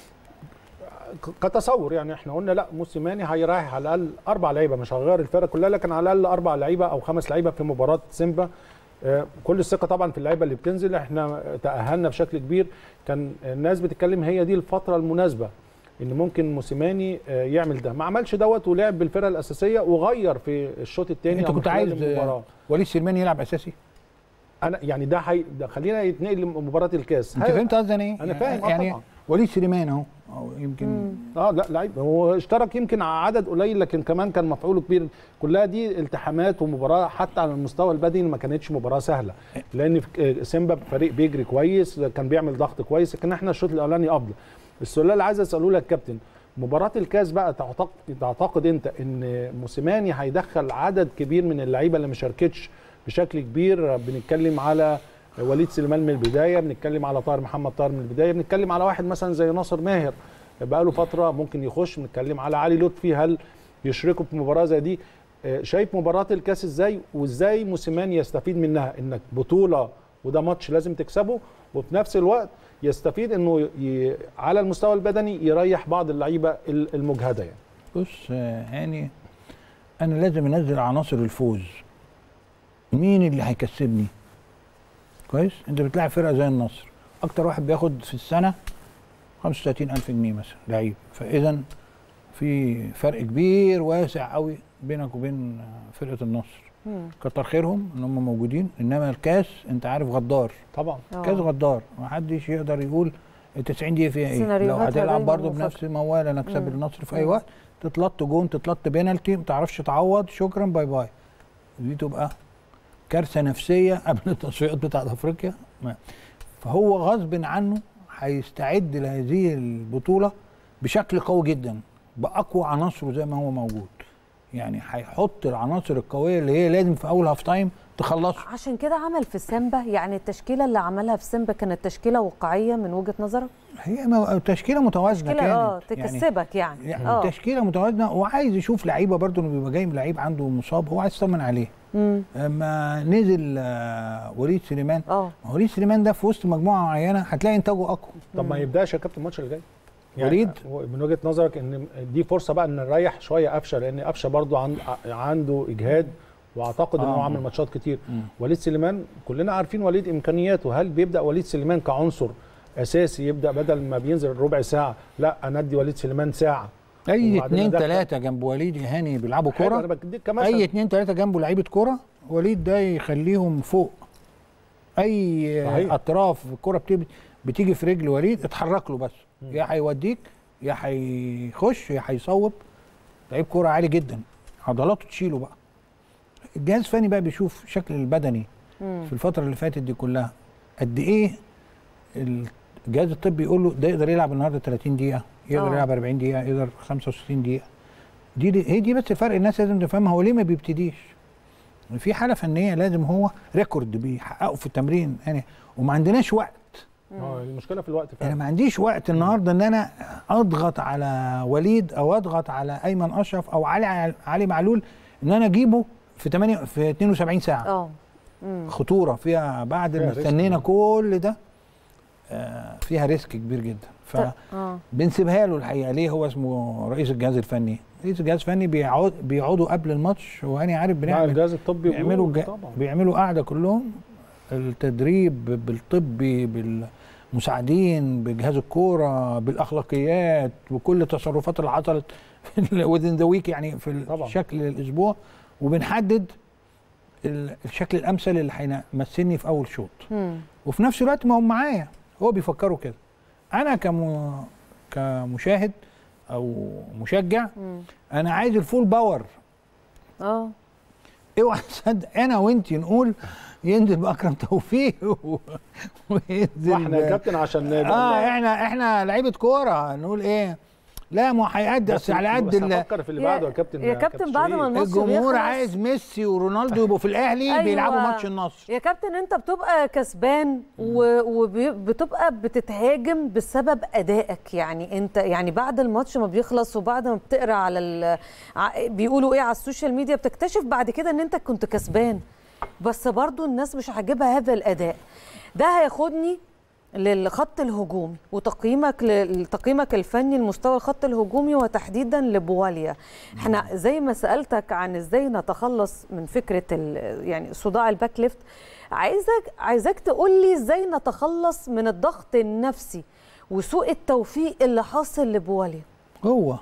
ك- كتصور يعني احنا قلنا لا موسيماني هيريح على الاقل اربع لعيبه مش هيغير الفرقه كلها لكن على الاقل اربع لعيبه او خمس لعيبه في مباراه سيمبا آه، كل الثقه طبعا في اللعيبه اللي بتنزل احنا تاهلنا بشكل كبير كان الناس بتتكلم هي دي الفتره المناسبه ان ممكن موسيماني آه، يعمل ده ما عملش دوت ولعب بالفرقه الاساسيه وغير في الشوط الثاني انت كنت عايز آه، وليد سليمان يلعب اساسي انا يعني ده حي... ده خلينا يتنقل لمباراه الكاس انت هي- فهمت قصدي انا ايه أنا فاهم، آه يعني طبعاً. وليد سليمان اهو أو يمكن اه لا لعيب هو اشترك يمكن عدد قليل لكن كمان كان مفعوله كبير كلها دي التحامات ومباراه حتى على المستوى البدني ما كانتش مباراه سهله لان في- سيمبا فريق بيجري كويس كان بيعمل ضغط كويس لكن احنا الشوط الاولاني افضل السؤال اللي عايز اساله لك كابتن مباراه الكاس بقى تعتقد تعتقد انت ان موسيماني هيدخل عدد كبير من اللعيبه اللي ما شاركتش بشكل كبير بنتكلم على وليد سليمان من البدايه بنتكلم على طاهر محمد طاهر من البدايه بنتكلم على واحد مثلا زي ناصر ماهر بقى له فتره ممكن يخش بنتكلم على علي لطفي هل يشركوا في مباراه زي دي آه، شايف مباراه الكاس ازاي وازاي موسيماني يستفيد منها انك بطوله وده ماتش لازم تكسبه وفي نفس الوقت يستفيد انه ي... على المستوى البدني يريح بعض اللعيبه ال- المجهده يعني بص آه، هاني انا لازم انزل عناصر الفوز مين اللي هيكسبني كويس انت بتلاعب فرقه زي النصر اكتر واحد بياخد في السنه 35000 جنيه مثلا لعيب فاذا في فرق كبير واسع قوي بينك وبين آه، فرقه النصر مم. كتر خيرهم ان هم موجودين انما الكاس انت عارف غدار طبعا آه. كاس غدار ما حدش يقدر يقول ال 90 دقيقه فيها ايه لو سيناريوهاتها هتلعب دايماً برضه مفاجأة. بنفس الموال انا اكسب مم. النصر في اي مم. وقت تتلط جون تتلط بينالتي ما تعرفش تعوض شكرا باي باي دي تبقى كارثه نفسيه قبل التصفيات بتاعت افريقيا ما. فهو غصب عنه هيستعد لهذه البطوله بشكل قوي جدا باقوى عناصره زي ما هو موجود يعني هيحط العناصر القويه اللي هي لازم في اول هاف تايم تخلصه عشان كده عمل في سيمبا يعني التشكيله اللي عملها في سيمبا كانت تشكيله واقعيه من وجهه نظرك هي مو- تشكيله متوازنه تشكيله كانت اه يعني تكسبك يعني, يعني اه تشكيله متوازنه وعايز يشوف لعيبه برضه انه بيبقى جاي لعيب عنده مصاب هو عايز يطمن عليه مم. اما نزل آه، وليد سليمان اه ما وليد سليمان ده في وسط مجموعه معينه هتلاقي انتاجه اقوى طب ما يبداش يا كابتن الماتش اللي جاي وليد؟ هو من وجهه نظرك ان دي فرصه بقى ان نريح شويه قفشه لان قفشه برضو عن عنده اجهاد واعتقد ان هو آه. عامل ماتشات كتير مم. وليد سليمان كلنا عارفين وليد امكانياته هل بيبدا وليد سليمان كعنصر اساسي يبدا بدل ما بينزل ربع ساعه لا اندي وليد سليمان ساعه اي وبعدين اتنين أدخل. تلاته جنب وليد هاني بيلعبوا حلو، انا كوره بديك كمثل اي اتنين تلاته جنبه لعيبه كوره وليد ده يخليهم فوق اي صحيح. اطراف الكوره بتيجي بتيجي في رجل وليد اتحرك له بس يا هيوديك يا هيخش يا هيصوب لعيب كوره عالي جدا عضلاته تشيله بقى الجهاز الفني بقى بيشوف شكل البدني مم. في الفتره اللي فاتت دي كلها قد ايه الجهاز الطبي يقول له ده يقدر يلعب النهارده 30 دقيقه يقدر آه. يلعب 40 دقيقه يقدر 65 دقيقه دي, دي هي دي بس الفرق الناس لازم تفهمها هو ليه ما بيبتديش في حاله فنيه لازم هو ريكورد بيحققه في التمرين يعني وما عندناش وقت اه المشكله في الوقت انا فعلا ما عنديش وقت النهارده ان انا اضغط على وليد او اضغط على ايمن اشرف او علي علي معلول ان انا اجيبه في 8 في 72 ساعه اه مم. خطوره فيها بعد فيها ما ريسك. استنينا كل ده آه، فيها ريسك كبير جدا ط- اه فبنسيبها له الحقيقه ليه هو اسمه رئيس الجهاز الفني رئيس الجهاز الفني بيقعد بيقعدوا قبل الماتش وانا عارف مع بنعمل الجهاز الطبي بيعملوا وجوده جا طبعا بيعملوا قاعده كلهم التدريب بالطبي بالمساعدين بجهاز الكوره بالاخلاقيات بكل التصرفات اللي حصلت وذين ذا ويك يعني في طبعا. شكل الاسبوع وبنحدد ال- الشكل الامثل اللي هيمثلني في اول شوط مم. وفي نفس الوقت ما هم معايا هو بيفكروا كده انا كم كمشاهد او مشجع مم. انا عايز الفول باور اه اوعى تصدق انا وانت نقول ينزل باكرم توفيق و- وينزل واحنا يا ب- كابتن عشان اه احنا احنا لعيبه كوره نقول ايه لا ما هو هيأدي بس اصل على قد بس ال- هفكر في اللي يا- بعده يا كابتن يا كابتن بعد ما شريف. الماتش الجمهور بيخلص- عايز ميسي ورونالدو يبقوا في الاهلي أيوة. بيلعبوا ماتش النصر يا كابتن انت بتبقى كسبان وبتبقى بتتهاجم بسبب ادائك يعني انت يعني بعد الماتش ما بيخلص وبعد ما بتقرا على ال- ع- بيقولوا ايه على السوشيال ميديا بتكتشف بعد كده ان انت كنت كسبان بس برضو الناس مش عاجبها هذا الاداء ده هياخدني للخط الهجومي وتقييمك لتقييمك الفني لمستوى الخط الهجومي وتحديدا لبواليا احنا زي ما سالتك عن ازاي نتخلص من فكره ال- يعني صداع الباك ليفت عايزك عايزاك تقول لي ازاي نتخلص من الضغط النفسي وسوء التوفيق اللي حاصل لبواليا هو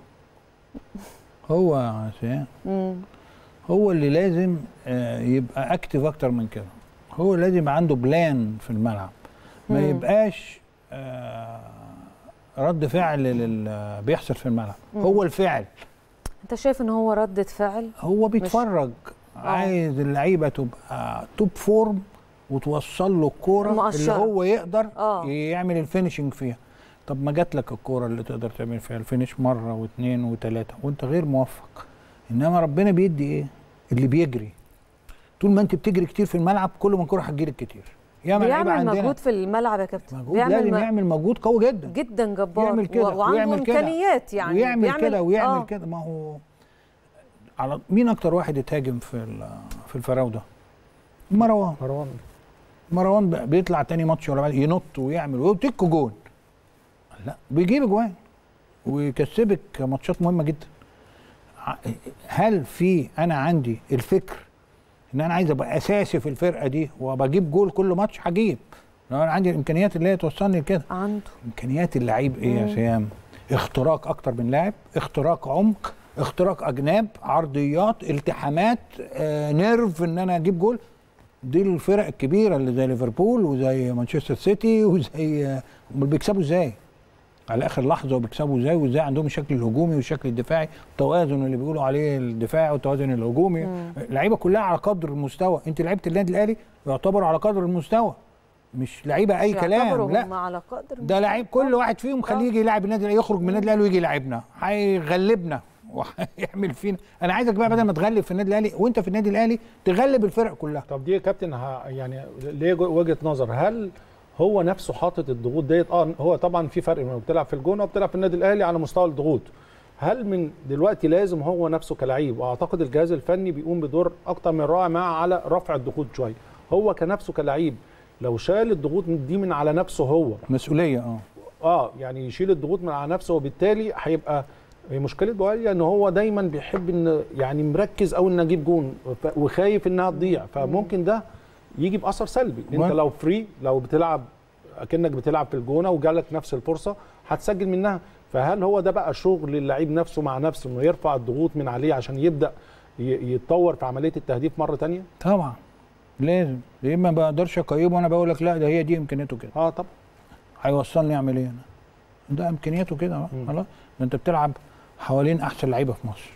هو يا سيان مم. هو اللي لازم آه، يبقى اكتف اكتر من كده هو لازم يبقى عنده بلان في الملعب ما مم. يبقاش آه، رد فعل لل بيحصل في الملعب هو الفعل انت شايف ان هو ردة فعل هو بيتفرج عايز اللعيبه تبقى توب فورم وتوصل له الكوره اللي مقشرة. هو يقدر آه. يعمل الفينشنج فيها طب ما جات لك الكوره اللي تقدر تعمل فيها الفينش مره واثنين وثلاثه وانت غير موفق انما ربنا بيدي ايه اللي بيجري طول ما انت بتجري كتير في الملعب كل ما الكوره هتجيلك كتير ياما لعيبه بيعمل عندنا مجهود في الملعب يا كابتن مجهود لازم م- يعمل مجهود قوي جدا جدا جبار يعمل كده و- وعنده ويعمل كده امكانيات يعني ويعمل بيعمل- كده ويعمل آه. كده ما هو على مين اكتر واحد اتهاجم في ال- في الفراوده مروان مروان مروان بقى بيطلع تاني ماتش ولا بعد ينط ويعمل ويتك جون لا بيجيب جوان ويكسبك ماتشات مهمه جدا ع- هل في انا عندي الفكر ان انا عايز ابقى اساسي في الفرقه دي وبجيب جول كل ماتش هجيب لو انا عندي الامكانيات اللي هي توصلني لكده عنده امكانيات اللعيب ايه يا سيام اختراق اكتر من لاعب اختراق عمق اختراق اجناب عرضيات التحامات آه نيرف ان انا اجيب جول دي الفرق الكبيره اللي زي ليفربول وزي مانشستر سيتي وزي آه، هم بيكسبوا ازاي على اخر لحظه وبيكسبوا ازاي وازاي عندهم الشكل الهجومي والشكل الدفاعي التوازن اللي بيقولوا عليه الدفاعي والتوازن الهجومي اللعيبه كلها على قدر المستوى انت لعيبه النادي الاهلي يعتبر على قدر المستوى مش لعيبه اي كلام يعتبروا لا هم على قدر ده لعيب كل واحد فيهم خليه يجي يلعب النادي الأهلي، يخرج من النادي الاهلي ويجي يلعبنا هيغلبنا وهيعمل فينا انا عايزك بقى بدل ما تغلب في النادي الاهلي وانت في النادي الاهلي تغلب الفرق كلها طب دي يا كابتن ه- يعني ليه جو- وجهه نظر هل هو نفسه حاطط الضغوط ديت اه هو طبعا في فرق ما بتلعب في الجونه وبتلعب في النادي الاهلي على مستوى الضغوط هل من دلوقتي لازم هو نفسه كلعيب واعتقد الجهاز الفني بيقوم بدور اكتر من رائع مع على رفع الضغوط شويه هو كنفسه كلعيب لو شال الضغوط دي من على نفسه هو مسؤوليه اه اه يعني يشيل الضغوط من على نفسه وبالتالي هيبقى مشكله بواليا ان هو دايما بيحب ان يعني مركز او ان اجيب جون ف- وخايف انها تضيع فممكن ده يجي باثر سلبي انت و- لو فري لو بتلعب اكنك بتلعب في الجونه وجالك نفس الفرصه هتسجل منها فهل هو ده بقى شغل اللعيب نفسه مع نفسه انه يرفع الضغوط من عليه عشان يبدا ي- يتطور في عمليه التهديف مره تانية طبعا لازم يا اما ما بقدرش اقيمه وانا بقول لك لا ده هي دي امكانياته كده اه طبعا هيوصلني اعمل ايه انا ده امكانياته كده بقى، مم. خلاص ده انت بتلعب حوالين احسن لعيبه في مصر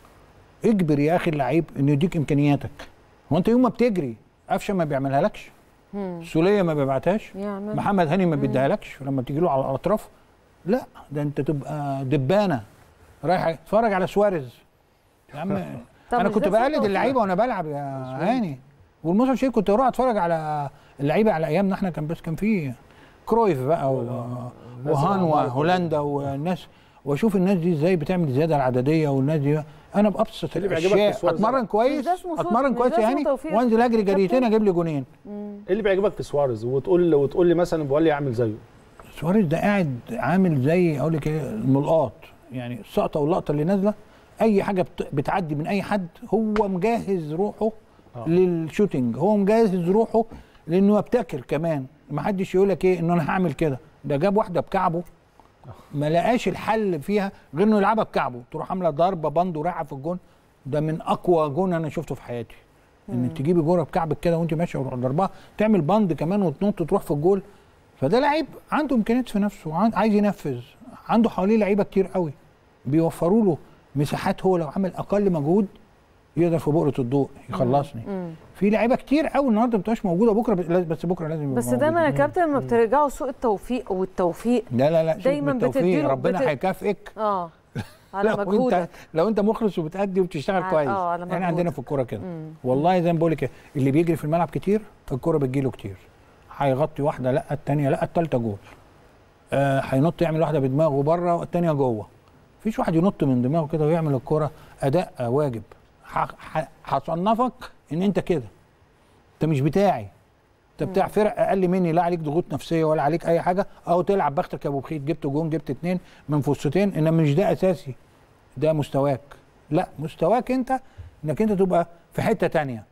اجبر يا اخي اللعيب انه يديك امكانياتك هو انت يوم ما بتجري قفشه ما بيعملها لكش مم. سوليه ما بيبعتهاش يعمل محمد هاني ما بيديها لكش لما تيجي له على الاطراف لا ده انت تبقى دبانه رايح اتفرج على سواريز يا عم طب انا مش كنت ده سوء بقلد توفيق؟ اللعيبه وانا بلعب يا هاني والموسم الشيء كنت اروح اتفرج على اللعيبه على ايامنا احنا كان بس كان في كرويف بقى و... وهانوا هولندا والناس واشوف الناس دي ازاي بتعمل الزياده العدديه والناس دي انا بابسط اللي بيعجبك في الاشياء سواريز اتمرن كويس مش ده اسمه سوء- اتمرن مش كويس ده يا اسمه هاني توفيق وانزل اجري كابتن؟ جريتين اجيب لي جونين مم. ايه اللي بيعجبك في سواريز وتقول وتقول لي مثلا بوالي اعمل زيه سواريز ده قاعد عامل زي اقول لك ايه الملقاط يعني السقطه واللقطه اللي نازله اي حاجه بت- بتعدي من اي حد هو مجهز روحه آه. للشوتينج هو مجهز روحه لانه يبتكر كمان ما حدش يقول لك ايه ان انا هعمل كده ده جاب واحده بكعبه ما لقاش الحل فيها غير انه يلعبها بكعبه تروح عامله ضربه بند ورايحه في الجون ده من اقوى جون انا شفته في حياتي انك تجيبي جوره بكعبك كده وانت ماشيه وتروح ضربها تعمل بند كمان وتنط تروح في الجول فده لعيب عنده امكانيات في نفسه عن- عايز ينفذ عنده حواليه لعيبه كتير قوي بيوفروا له مساحات هو لو عمل اقل مجهود يقدر في بؤره الضوء يخلصني مم. في لعيبه كتير قوي النهارده ما بتبقاش موجوده بكره بس- بس بكره لازم يبقوا بس دايما يا موجودين. كابتن لما بترجعوا سوء التوفيق والتوفيق لا لا لا شوف دايماً بالتوفيق بتديله- ربنا بت- هيكافئك اه على لو انت مجهودك لو انت مخلص وبتأدي وبتشتغل على- كويس آه، على احنا مجهودك. عندنا في الكوره كده مم. والله زي ما بقول لك اللي بيجري في الملعب كتير الكوره بتجيله كتير هيغطي واحده لا الثانيه لا الثالثه جول آه، هينط يعمل واحده بدماغه بره والثانيه جوه مفيش واحد ينط من دماغه كده ويعمل الكوره اداء آه، واجب ح- ح- هصنفك ان انت كده انت مش بتاعي انت بتاع فرق اقل مني لا عليك ضغوط نفسيه ولا عليك اي حاجه او تلعب بختك يا ابو بخيت جبت جون جبت اتنين من فرصتين انما مش ده اساسي ده مستواك لا مستواك انت انك انت تبقى في حته تانية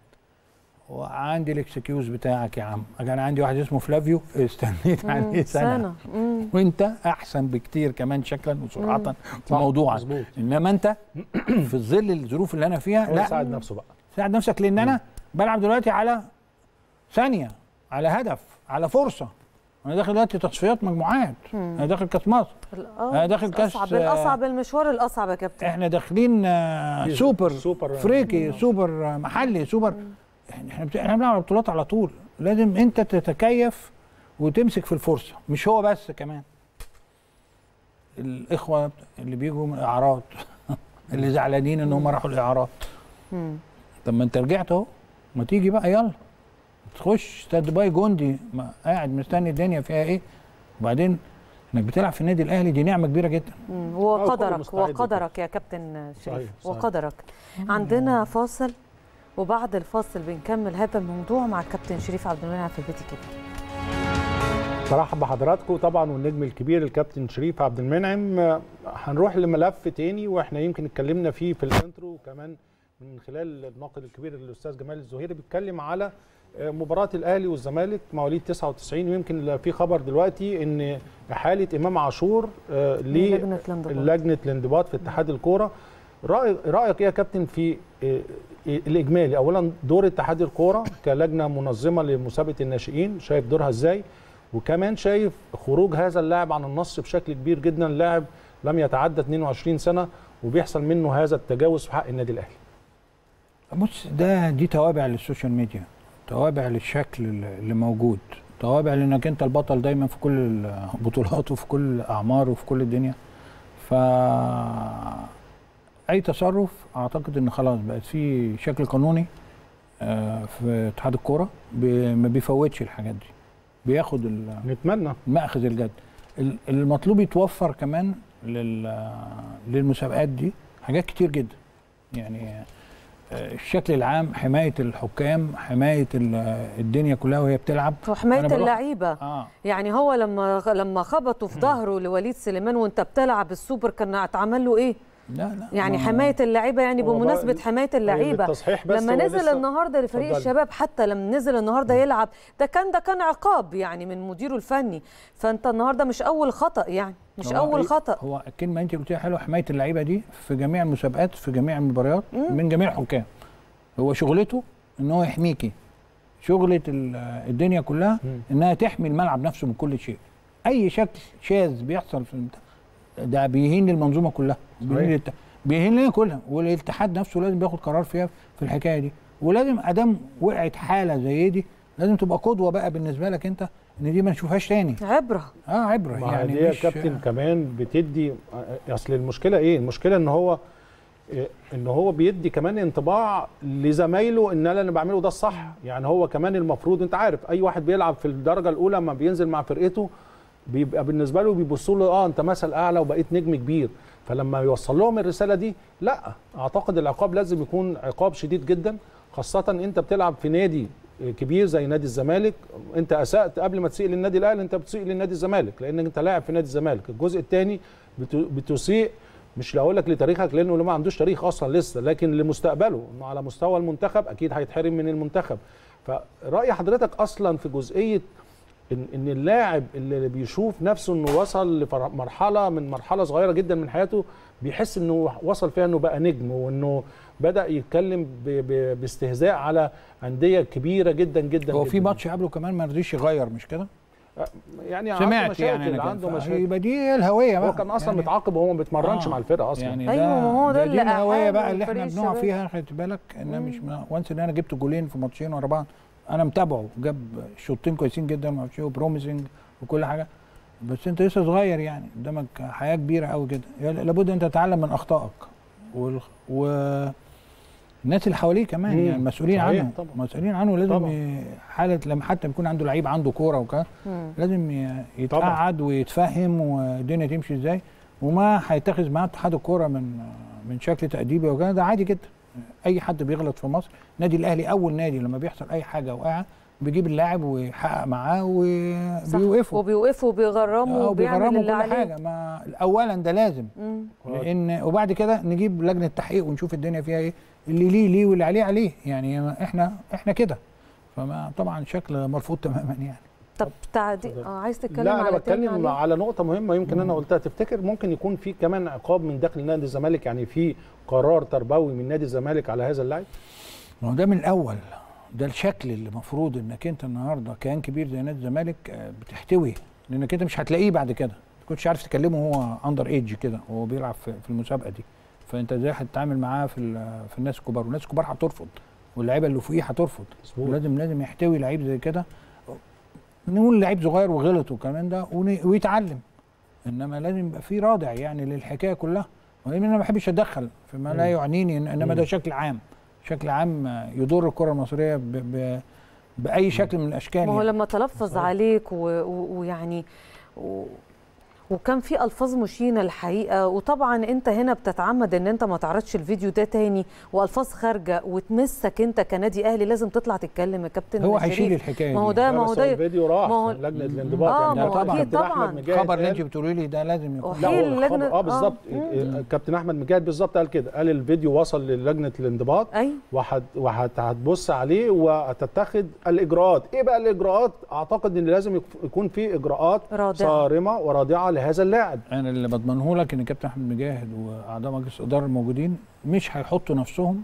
وعندي الاكسكيوز بتاعك يا عم انا عندي واحد اسمه فلافيو استنيت عليه مم. سنه, سنه مم. وانت احسن بكتير كمان شكلا وسرعه صح، وموضوعا مظبوط. انما انت في ظل الظروف اللي انا فيها هو لا يساعد نفسه بقى ساعد نفسك لان انا بلعب دلوقتي على ثانيه على هدف على فرصه انا داخل دلوقتي تصفيات مجموعات انا داخل كاس مصر أنا داخل كأس، الاصعب آه، الاصعب المشوار الاصعب يا كابتن احنا داخلين آه، في سوبر سوبر افريقي سوبر آه، محلي سوبر احنا احنا بت- احنا بنلعب على بطولات على طول لازم انت تتكيف وتمسك في الفرصه مش هو بس كمان الاخوه اللي بيجوا من الاعراض اللي زعلانين ان هم راحوا الاعراض مم. طب ما انت رجعت اهو ما تيجي بقى يلا تخش ستاند باي جندي ما قاعد مستني الدنيا فيها ايه وبعدين انك بتلعب في النادي الاهلي دي نعمه كبيره جدا مم. كله وقدرك مستعد وقدرك يا كابتن شريف صحيح، صحيح. وقدرك عندنا فاصل وبعد الفاصل بنكمل هذا الموضوع مع الكابتن شريف عبد المنعم في البيت كده برحب بحضراتكم طبعا والنجم الكبير الكابتن شريف عبد المنعم آه، هنروح لملف تاني واحنا يمكن اتكلمنا فيه في الانترو وكمان من خلال الناقد الكبير الاستاذ جمال الزهيري بيتكلم على آه، مباراة الاهلي والزمالك مواليد 99 ويمكن في خبر دلوقتي ان احالة امام عاشور آه، لجنة الانضباط. لجنة الانضباط في اتحاد الكورة رأي رايك ايه يا كابتن في آه، الاجمالي اولا دور اتحاد الكوره كلجنه منظمه لمسابقه الناشئين شايف دورها ازاي وكمان شايف خروج هذا اللاعب عن النص بشكل كبير جدا لاعب لم يتعدى 22 سنه وبيحصل منه هذا التجاوز في حق النادي الاهلي بص ده دي توابع للسوشيال ميديا توابع للشكل اللي اللي موجود توابع لانك انت البطل دايما في كل البطولات وفي كل الاعمار وفي كل الدنيا ف اي تصرف اعتقد ان خلاص بقت في شكل قانوني آه، في اتحاد الكوره بي- ما بيفوتش الحاجات دي بياخد ال- نتمنى المأخذ الجد ال- المطلوب يتوفر كمان لل للمسابقات دي حاجات كتير جدا يعني آه، الشكل العام حمايه الحكام حمايه ال- الدنيا كلها وهي بتلعب وحمايه أنا بروح- اللعيبه اه يعني هو لما لما خبطوا في ظهره لوليد سليمان وانت بتلعب السوبر كان اتعمل له ايه لا لا يعني ما- حمايه اللعيبه يعني هو بقى بمناسبه حمايه اللعيبه التصحيح بس لما هو نزل لسه- النهارده لفريق اتفضلي. الشباب حتى لما نزل النهارده يلعب ده كان ده كان عقاب يعني من مديره الفني فانت النهارده مش اول خطا يعني مش هو اول إيه؟ خطا هو الكلمه انت قلتيها حلوه حمايه اللعيبه دي في جميع المسابقات في جميع المباريات من جميع الحكام هو شغلته ان هو يحميكي شغله ال- الدنيا كلها مم. انها تحمي الملعب نفسه من كل شيء اي شكل شاذ بيحصل في المت... ده بيهين المنظومه كلها بيهين, صحيح. الت... بيهين لنا كلها والاتحاد نفسه لازم بياخد قرار فيها في الحكايه دي ولازم ادام وقعت حاله زي دي لازم تبقى قدوه بقى بالنسبه لك انت ان دي ما نشوفهاش تاني عبره اه عبره ما يعني يعني دي يا مش كابتن كمان بتدي اصل المشكله ايه المشكله ان هو إيه، ان هو بيدي كمان انطباع لزمايله ان انا اللي بعمله ده الصح يعني هو كمان المفروض انت عارف اي واحد بيلعب في الدرجه الاولى لما بينزل مع فرقته بيبقى بالنسبه له بيبصوا له اه انت مثل اعلى وبقيت نجم كبير فلما يوصل لهم الرساله دي لا اعتقد العقاب لازم يكون عقاب شديد جدا خاصه انت بتلعب في نادي كبير زي نادي الزمالك انت اسات قبل ما تسيء للنادي الاهلي انت بتسيء للنادي الزمالك لانك انت لاعب في نادي الزمالك الجزء الثاني بتسيء مش هقول لك لتاريخك لانه ما عندوش تاريخ اصلا لسه لكن لمستقبله انه على مستوى المنتخب اكيد هيتحرم من المنتخب فراي حضرتك اصلا في جزئيه ان ان اللاعب اللي بيشوف نفسه انه وصل لمرحله من مرحله صغيره جدا من حياته بيحس انه وصل فيها انه بقى نجم وانه بدا يتكلم ب- ب- باستهزاء على انديه كبيره جدا جدا هو جداً. في ماتش قبله كمان ما رضيش يغير مش كده؟ يعني عنده سمعت مشاكل يعني أنا عنده كده. مشاكل يبقى دي هي الهويه بقى هو كان اصلا يعني متعاقب وهو ما بيتمرنش آه. مع الفرقه اصلا يعني أيوة، ما هو ده دي اللي الهويه أحاله بقى اللي فريق احنا بنقع الشباب. فيها خدت بالك ان مش وانس ان انا جبت جولين في ماتشين ورا بعض انا متابعه جاب شوطين كويسين جدا ما اعرفش وبروميسنج وكل حاجه بس انت لسه صغير يعني قدامك حياه كبيره قوي كده يعني لابد انت تتعلم من اخطائك وال... و الناس اللي حواليه كمان مم. يعني المسؤولين صحيح عنه طبعا. مسؤولين عنه لازم طبعا. ي... حاله لما حتى يكون عنده لعيب عنده كوره وكده مم. لازم ي- يتقعد ويتفهم والدنيا تمشي ازاي وما هيتخذ معاه اتحاد الكوره من من شكل تاديبي وكده ده عادي جدا اي حد بيغلط في مصر نادي الاهلي اول نادي لما بيحصل اي حاجه وقع بيجيب اللاعب ويحقق معاه صح. وبيوقفه وبيوقفوا وبيغرموا اه وبيعمل وبيغرموا اللي كل عليه حاجه ما اولا ده لازم مم. لان وبعد كده نجيب لجنه تحقيق ونشوف الدنيا فيها ايه اللي ليه ليه واللي عليه عليه يعني احنا احنا كده فما طبعا شكل مرفوض تماما يعني طب تعدي اتفضل. اه عايز تتكلم لا انا على تاني بتكلم عليه؟ على نقطه مهمه يمكن انا قلتها تفتكر ممكن يكون في كمان عقاب من داخل نادي الزمالك يعني في قرار تربوي من نادي الزمالك على هذا اللاعب ما هو ده من الاول ده الشكل اللي المفروض انك انت النهارده كيان كبير زي نادي الزمالك آه، بتحتوي لانك انت مش هتلاقيه بعد كده ما كنتش عارف تكلمه هو اندر ايدج كده وهو بيلعب في, في المسابقه دي فانت ازاي هتتعامل معاه في ال- في الناس الكبار والناس الكبار هترفض واللعيبه اللي فوقيه هترفض مظبوط. لازم لازم يحتوي لعيب زي كده نقول لعيب صغير وغلط والكلام ده ون- ويتعلم انما لازم يبقى في رادع يعني للحكايه كلها ولكن انا ما بحبش اتدخل فيما لا مم. يعنيني إن- انما ده مم. شكل عام شكل عام يضر الكره المصريه ب ب باي شكل من الاشكال ما هو يعني. لما تلفظ صحيح. عليك و- و- ويعني و وكان في الفاظ مشينه الحقيقه وطبعا انت هنا بتتعمد ان انت ما تعرضش الفيديو ده تاني والفاظ خارجه وتمسك انت كنادي اهلي لازم تطلع تتكلم يا كابتن هو شريف. هيشيل الحكايه ما هو دي. ده لا، ما بس هو ده الفيديو راح ما هو- لجنه الانضباط آه، يعني ما هو طبعا أكيد كابتن طبعاً. احمد مجاهد الخبر اللي قال- انت بتقولي لي ده لازم يكون وحيل لا هو اللجنة- الخبر- اه آه. بالظبط مم. كابتن احمد مجاهد بالظبط قال كده قال الفيديو وصل للجنه الانضباط ايوه وهت- وهت- هتبص عليه وهتتخذ الاجراءات ايه بقى الاجراءات اعتقد ان لازم يك- يكون في اجراءات رادعة. صارمه ورادعه لهذا اللاعب انا اللي بضمنه لك ان كابتن احمد مجاهد واعضاء مجلس الاداره الموجودين مش هيحطوا نفسهم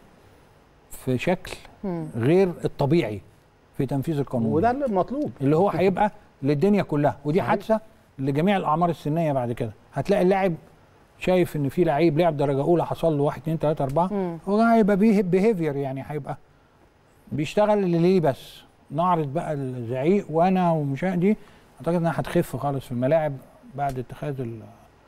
في شكل مم. غير الطبيعي في تنفيذ القانون وده اللي المطلوب اللي هو هيبقى للدنيا كلها ودي صحيح. حادثه لجميع الاعمار السنيه بعد كده هتلاقي اللاعب شايف ان في لعيب لعب درجه اولى حصل له 1 2 3 4 مم. هو هيبقى بيهيفير يعني هيبقى بيشتغل اللي ليه بس نعرض بقى الزعيق وانا ومش دي اعتقد انها هتخف خالص في الملاعب بعد اتخاذ ال-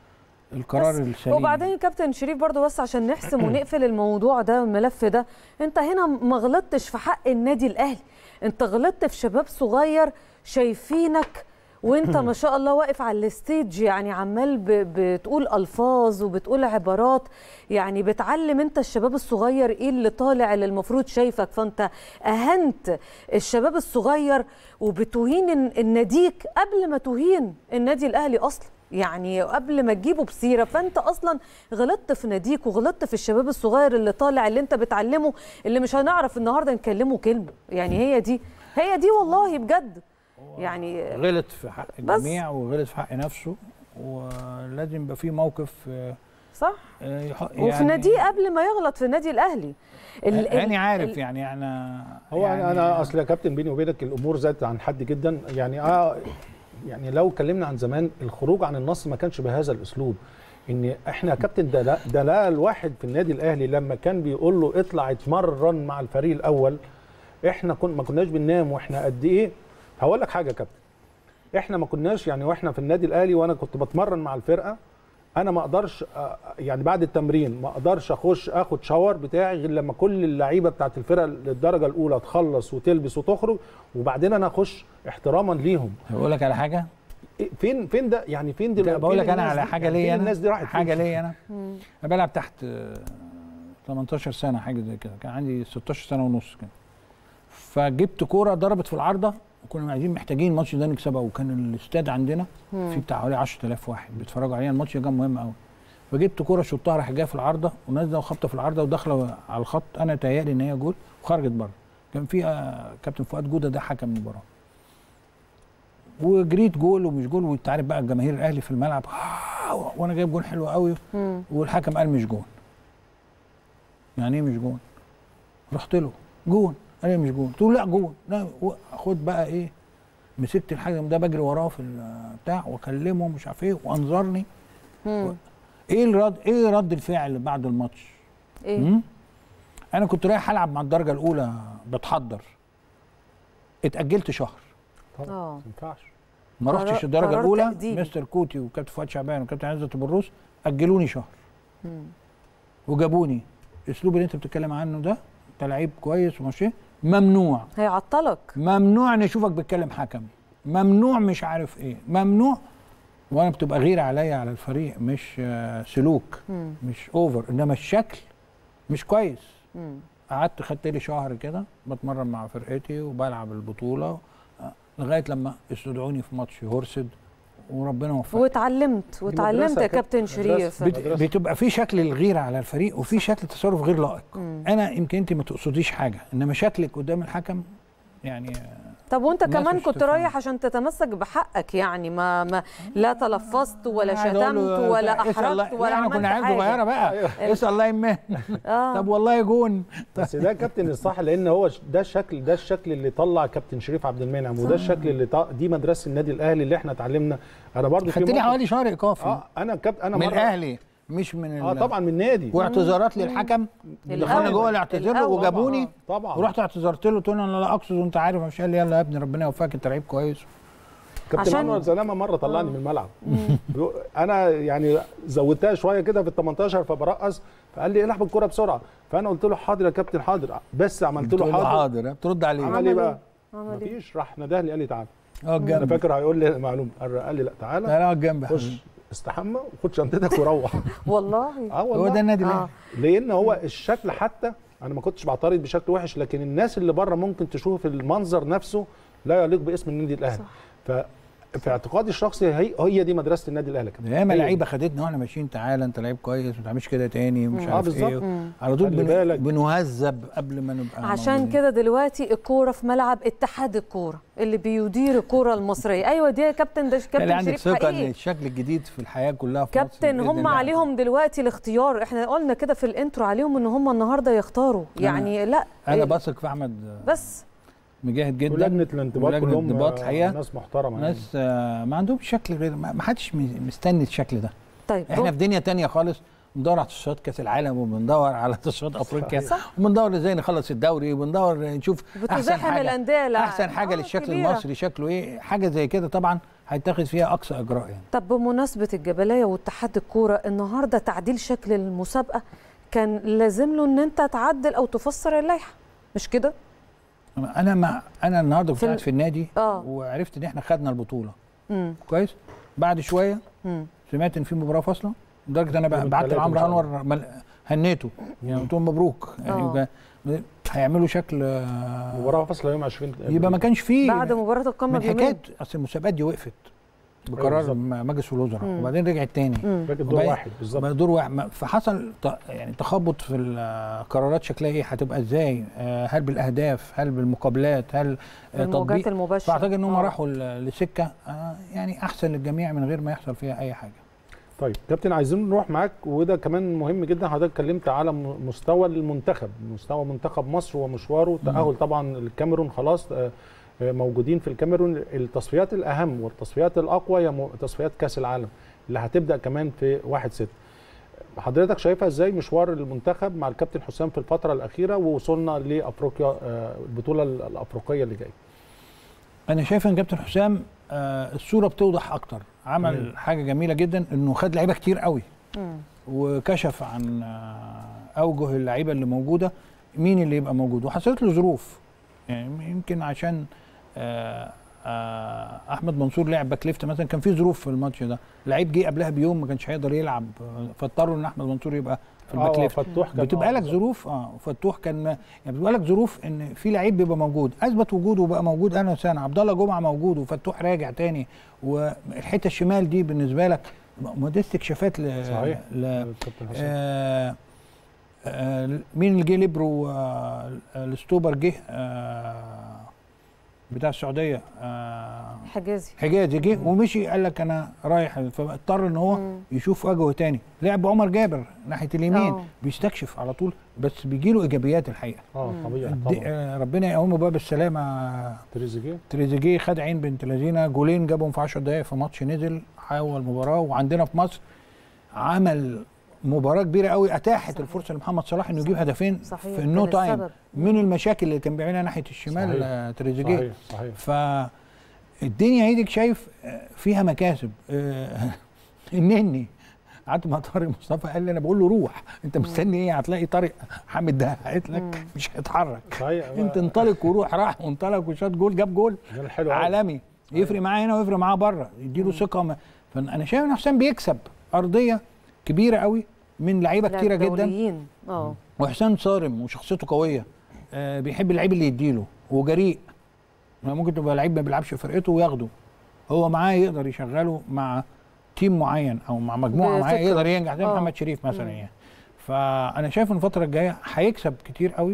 القرار بس. السليم وبعدين كابتن شريف برضو بس عشان نحسم ونقفل الموضوع ده والملف ده انت هنا ما غلطتش في حق النادي الاهلي انت غلطت في شباب صغير شايفينك وانت ما شاء الله واقف على الستيج يعني عمال ب- بتقول الفاظ وبتقول عبارات يعني بتعلم انت الشباب الصغير ايه اللي طالع اللي المفروض شايفك فانت اهنت الشباب الصغير وبتهين الن- الناديك قبل ما تهين النادي الاهلي اصلا يعني قبل ما تجيبه بسيره فانت اصلا غلطت في ناديك وغلطت في الشباب الصغير اللي طالع اللي انت بتعلمه اللي مش هنعرف النهارده نكلمه كلمه يعني هي دي هي دي والله بجد يعني غلط في حق بس. الجميع وغلط في حق نفسه ولازم يبقى في موقف آه، صح آه، يح- وفي ناديه قبل ما يغلط في النادي الاهلي ال- ال- انا عارف ال- يعني انا هو يعني انا انا اصل يا كابتن بيني وبينك الامور زادت عن حد جدا يعني اه يعني لو اتكلمنا عن زمان الخروج عن النص ما كانش بهذا الاسلوب ان احنا يا كابتن ده لا ده لا الواحد في النادي الاهلي لما كان بيقول له اطلع اتمرن مع الفريق الاول احنا كن ما كناش بننام واحنا قد ايه هقول لك حاجه يا كابتن احنا ما كناش يعني واحنا في النادي الاهلي وانا كنت بتمرن مع الفرقه انا ما اقدرش آه، يعني بعد التمرين ما اقدرش اخش اخد شاور بتاعي غير لما كل اللعيبه بتاعت الفرقه للدرجه الاولى تخلص وتلبس وتخرج وبعدين انا اخش احتراما ليهم بقول لك على حاجه إيه فين فين ده يعني فين دلوقتي بقول فين لك انا الناس على دي؟ حاجه يعني فين ليا انا الناس دي راحت حاجه فين؟ ليا انا انا بلعب تحت آه، 18 سنه حاجه زي كده كان عندي 16 سنه ونص كده فجبت كوره ضربت في العارضه وكنا عايزين محتاجين الماتش ده نكسبه وكان الاستاد عندنا في بتاع حوالي 10000 واحد بيتفرجوا علينا الماتش ده كان مهم قوي فجبت كوره شطها راح جايه في العارضه ونازله وخبطه في العارضه وداخله على الخط انا تهيألي ان هي جول وخرجت بره كان في آه، كابتن فؤاد جوده ده حكم المباراه وجريت جول ومش جول وانت عارف بقى الجماهير الاهلي في الملعب آه، وانا جايب جول حلو قوي مم. والحكم قال مش جون يعني ايه مش جون رحت له جون قال لي مش جون قلت له لا جون لا و- خد بقى ايه مسكت الحكم ده بجري وراه في البتاع واكلمه مش عارف ايه وانظرني مم. ايه الرد ايه رد الفعل بعد الماتش ايه مم؟ انا كنت رايح العب مع الدرجه الاولى بتحضر اتاجلت شهر طبعا اه ما ينفعش ما قرار- رحتش الدرجه قرار الاولى تقديمي. مستر كوتي وكابتن فؤاد شعبان وكابتن عزت بالروس اجلوني شهر مم. وجابوني الاسلوب اللي انت بتتكلم عنه ده انت لعيب كويس وماشي ممنوع هيعطلك ممنوع نشوفك بتكلم حكم ممنوع مش عارف ايه ممنوع وانا بتبقى غير عليا على الفريق مش آه، سلوك مم. مش اوفر انما الشكل مش كويس مم. قعدت خدت لي شهر كده بتمرن مع فرقتي وبلعب البطوله آه، لغايه لما استدعوني في ماتش هورسد وربنا وفقني واتعلمت واتعلمت مدرسة يا كده. كابتن مدرسة. شريف بت- مدرسة. بتبقى في شكل الغيره على الفريق وفي شكل تصرف غير لائق مم. انا يمكن انت ما تقصديش حاجه انما شكلك قدام الحكم يعني طب وانت الناس كمان مش كنت تفهم. رايح عشان تتمسك بحقك يعني ما, ما لا تلفظت ولا أنا عايز أقول له شتمت ولا اسأل احرجت الله- ولا لا احنا عملت كنا عيال حاجه صغيره بقى اسال الله يمه اه طب والله جون بس ده كابتن الصح لان هو ش- ده الشكل ده الشكل اللي طلع كابتن شريف عبد المنعم وده الشكل اللي ط- دي مدرسه النادي الاهلي اللي احنا اتعلمنا انا برضو في خدت لي موقف- حوالي شهر ايقاف اه انا كابتن انا من مرة- الاهلي مش من اه ال- طبعا من النادي واعتذارات للحكم الأول. دخلنا جوه الاعتذار الأول. وجابوني طبعا ورحت اعتذرت له قلت له انا لا اقصد وانت عارف مش قال لي يلا يا ابني ربنا يوفقك انت لعيب كويس كابتن عشان- انور سلامه مره طلعني من الملعب بيقول- انا يعني زودتها شويه كده في ال 18 فبرقص فقال لي العب الكوره بسرعه فانا قلت له حاضر يا كابتن حاضر بس عملت بتقول له حاضر حاضر بترد عليه عمل عمل ايه إيه؟ بقى؟ عمل ايه مفيش راح نده لي قال لي تعالى اه انا جنبي فاكر هيقول لي معلومه قال قال لي لا تعالى لا لا جنبي يا خش حبيبي. استحمى وخد شنطتك وروح والله اه هو والله ده النادي اه الاهلي لان هو الشكل حتى انا ما كنتش بعترض بشكل وحش لكن الناس اللي بره ممكن تشوف المنظر نفسه لا يليق باسم النادي الاهلي صح. ف في اعتقادي الشخصي هي هي دي مدرسه النادي الاهلي كمان ياما هي دي. لعيبه خدتنا واحنا ماشيين تعالى انت لعيب كويس ما تعملش كده تاني ومش اه عارف بالظبط. ايه مم. على طول خلي بن... بالك. بنهذب قبل ما نبقى عشان موجودين. كده دلوقتي الكوره في ملعب اتحاد الكوره اللي بيدير الكوره المصريه ايوه دي يا كابتن ده خلي كابتن عندك شريف ثقه ان حقيقي الشكل الجديد في الحياه كلها في مصر كابتن بإذن هم الله. عليهم دلوقتي الاختيار احنا قلنا كده في الانترو عليهم ان هم النهارده يختاروا يعني لا انا إيه، بثق في احمد بس مجاهد جدا ولجنه الانضباط ولجنة كلهم الانضباط آه، الحقيقة ناس محترمه يعني. ناس آه، ما عندهمش شكل غير ما ما حدش م- مستني الشكل ده طيب احنا في دنيا تانية خالص بندور على تصفيات كاس العالم وبندور على تصفيات افريقيا صح. وبندور ازاي نخلص الدوري وبندور نشوف احسن بتزاحم حاجه الانديه لا احسن حاجه آه، للشكل كبيرة. المصري شكله ايه حاجه زي كده طبعا هيتخذ فيها اقصى اجراء يعني طب بمناسبة الجبلية واتحاد الكورة النهاردة تعديل شكل المسابقة كان لازم له ان انت تعدل او تفسر اللائحة مش كده؟ انا ما انا النهارده كنت في ال- قاعد في النادي آه. وعرفت ان احنا خدنا البطوله امم كويس بعد شويه امم سمعت ان في مباراه فاصله لدرجه انا يوم بقى- بعت التلاتة لعمرو إن شاء الله. انور مل- هنيته يعني قلت لهم مبروك يعني آه. يبقى هيعملوا شكل آه، مباراه فاصله يوم 20 يبقى ما كانش فيه بعد مباراة القمة من بيومين حكايه اصل المسابقات دي وقفت بقرار بالظبط. م- مجلس الوزراء مم. وبعدين رجعت تاني مم. فاكر دور وبقى- واحد بالظبط بقى دور واحد ما- فحصل ت- يعني تخبط في القرارات شكلها ايه هتبقى ازاي آه، هل بالاهداف هل بالمقابلات هل آه، المواجهات تطبيق المباشرة فاعتقد ان هم آه. راحوا ل- لسكه آه، يعني احسن للجميع من غير ما يحصل فيها اي حاجه طيب كابتن عايزين نروح معاك وده كمان مهم جدا حضرتك اتكلمت على م- مستوى المنتخب مستوى منتخب مصر ومشواره تأهل طبعا الكاميرون خلاص آه، آه، موجودين في الكاميرون التصفيات الأهم والتصفيات الأقوى هي م- تصفيات كأس العالم اللي هتبدأ كمان في 1 6 حضرتك شايفها ازاي مشوار المنتخب مع الكابتن حسام في الفترة الأخيرة ووصولنا لأفريقيا آه، البطولة الأفريقية اللي جاية انا شايف ان كابتن حسام آه، الصوره بتوضح اكتر عمل مم. حاجه جميله جدا انه خد لعيبه كتير قوي مم. وكشف عن آه، اوجه اللعيبه اللي موجوده مين اللي يبقى موجود وحصلت له ظروف يعني يمكن عشان آه، آه، احمد منصور لعب باك ليفت مثلا كان في ظروف في الماتش ده لعيب جه قبلها بيوم ما كانش هيقدر يلعب آه، فاضطروا ان احمد منصور يبقى في الباك آه، ليفت فتوح كان بتبقى آه، لك بالظبط. ظروف اه فتوح كان يعني بتبقى لك ظروف ان في لعيب بيبقى موجود اثبت وجوده وبقى موجود انا وسنه عبد الله جمعه موجود وفتوح راجع تاني والحته الشمال دي بالنسبه لك ما دي استكشافات ل صحيح. ل كابتن حسام آه آه مين اللي جه ليبرو آه الاستوبر جه آه بتاع السعوديه آه حجازي حجازي جه ومشي قال لك انا رايح فاضطر ان هو مم. يشوف وجهه تاني لعب عمر جابر ناحيه اليمين آه. بيستكشف على طول بس بيجي له ايجابيات الحقيقه اه طبيعي دي- طبعا آه، ربنا يقومه بقى بالسلامه تريزيجيه تريزيجيه خد عين بنت لذينه جولين جابهم في 10 دقائق في ماتش نزل حاول المباراه وعندنا في مصر عمل مباراه كبيره قوي اتاحت صحيح. الفرصه لمحمد صلاح انه يجيب هدفين صحيح في النو كان تايم السبب. من المشاكل اللي كان بيعملها ناحيه الشمال صحيح. آه، تريزيجيه صحيح صحيح فالدنيا ايدك شايف آه، فيها مكاسب آه، النني قعدت مع طارق مصطفى قال لي انا بقول له روح انت مستني ايه هتلاقي طارق حامد ده قالت لك مم. مش هيتحرك صحيح انت انطلق وروح راح وانطلق وشاط جول جاب جول ده الحلو أوي. عالمي يفرق معاه هنا ويفرق معاه بره يديله ثقه ما- فانا شايف ان حسام بيكسب ارضيه كبيره قوي من لعيبه لا، كتيره جدا دوليين. اه وحسام صارم وشخصيته قويه آه بيحب اللعيب اللي يديله وجريء ما ممكن تبقى لعيب ما بيلعبش في فرقته وياخده هو معاه يقدر يشغله مع تيم معين او مع مجموعه معاه بفكرة. يقدر ينجح زي آه. محمد شريف مثلا مم. يعني فانا شايف ان الفتره الجايه هيكسب كتير قوي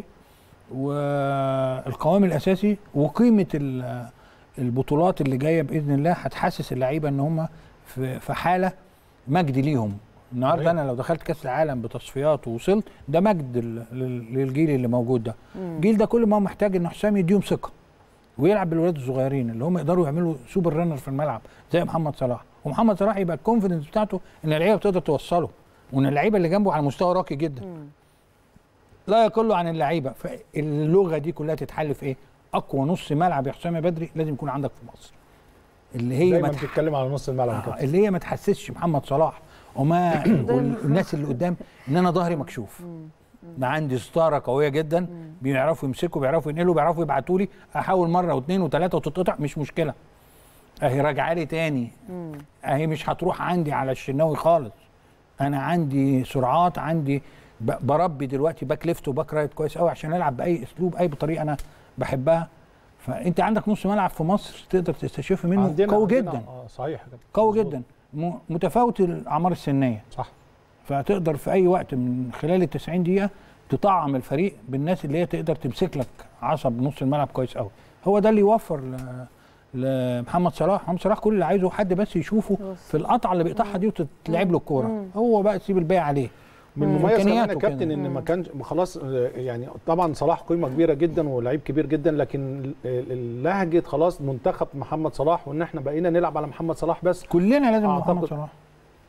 والقوام الاساسي وقيمه ال- البطولات اللي جايه باذن الله هتحسس اللعيبه ان هم في في حاله مجد ليهم النهارده صحيح. انا لو دخلت كاس العالم بتصفيات ووصلت ده مجد لل- لل- للجيل اللي موجود ده مم. الجيل ده كل ما هو محتاج ان حسام يديهم ثقه ويلعب بالولاد الصغيرين اللي هم يقدروا يعملوا سوبر رانر في الملعب زي محمد صلاح ومحمد صلاح يبقى الكونفيدنس بتاعته ان اللعيبه بتقدر توصله وان اللعيبه اللي جنبه على مستوى راقي جدا مم. لا يقل عن اللعيبه فاللغه دي كلها تتحل في ايه اقوى نص ملعب يا حسام يا بدري لازم يكون عندك في مصر اللي هي دايما ما تح... بتتكلم على نص الملعب آه، كده اللي هي ما تحسسش محمد صلاح وما والناس اللي قدام ان انا ظهري مكشوف ده عندي ستاره قويه جدا بيعرفوا يمسكوا بيعرفوا ينقلوا بيعرفوا يبعتوا لي احاول مره واثنين وثلاثه وتتقطع مش مشكله اهي راجعه لي تاني مم. اهي مش هتروح عندي على الشناوي خالص انا عندي سرعات عندي ب- بربي دلوقتي باك ليفت وباك رايت كويس قوي عشان العب باي اسلوب اي بطريقه انا بحبها فانت عندك نص ملعب في مصر تقدر تستشف منه عندنا قوي عندنا- جدا اه صحيح كده قوي مظبوط. جدا م- متفاوت الاعمار السنيه صح فتقدر في اي وقت من خلال ال 90 دقيقه تطعم الفريق بالناس اللي هي تقدر تمسك لك عصب نص الملعب كويس قوي هو ده اللي يوفر ل... لمحمد صلاح محمد صلاح كل اللي عايزه حد بس يشوفه بس. في القطعه اللي بيقطعها دي وتتلعب له الكوره مم. هو بقى تسيب الباقي عليه من مميز كمان يا إمكانياته كابتن كده. ان ما كانش خلاص آه، يعني طبعا صلاح قيمه كبيره جدا ولعيب كبير جدا لكن ال- ال- لهجه خلاص منتخب محمد صلاح وان احنا بقينا نلعب على محمد صلاح بس كلنا لازم أعتقد- محمد صلاح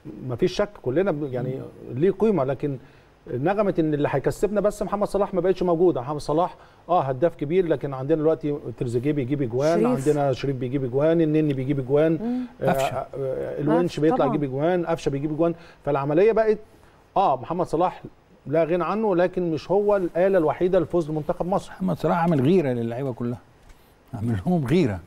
ما فيش شك كلنا ب- يعني ليه قيمه لكن نغمه ان اللي هيكسبنا بس محمد صلاح ما بقتش موجوده محمد صلاح اه هداف كبير لكن عندنا دلوقتي تريزيجيه بيجيب اجوان شريف. عندنا شريف بيجيب اجوان النني بيجيب اجوان آه، قفشة. آه، الونش قفشة بيطلع طبعاً. يجيب اجوان قفشه بيجيب اجوان فالعمليه بقت اه محمد صلاح لا غنى عنه لكن مش هو الاله الوحيده لفوز لمنتخب مصر محمد صلاح عمل غيره للعيبه كلها عمل لهم غيره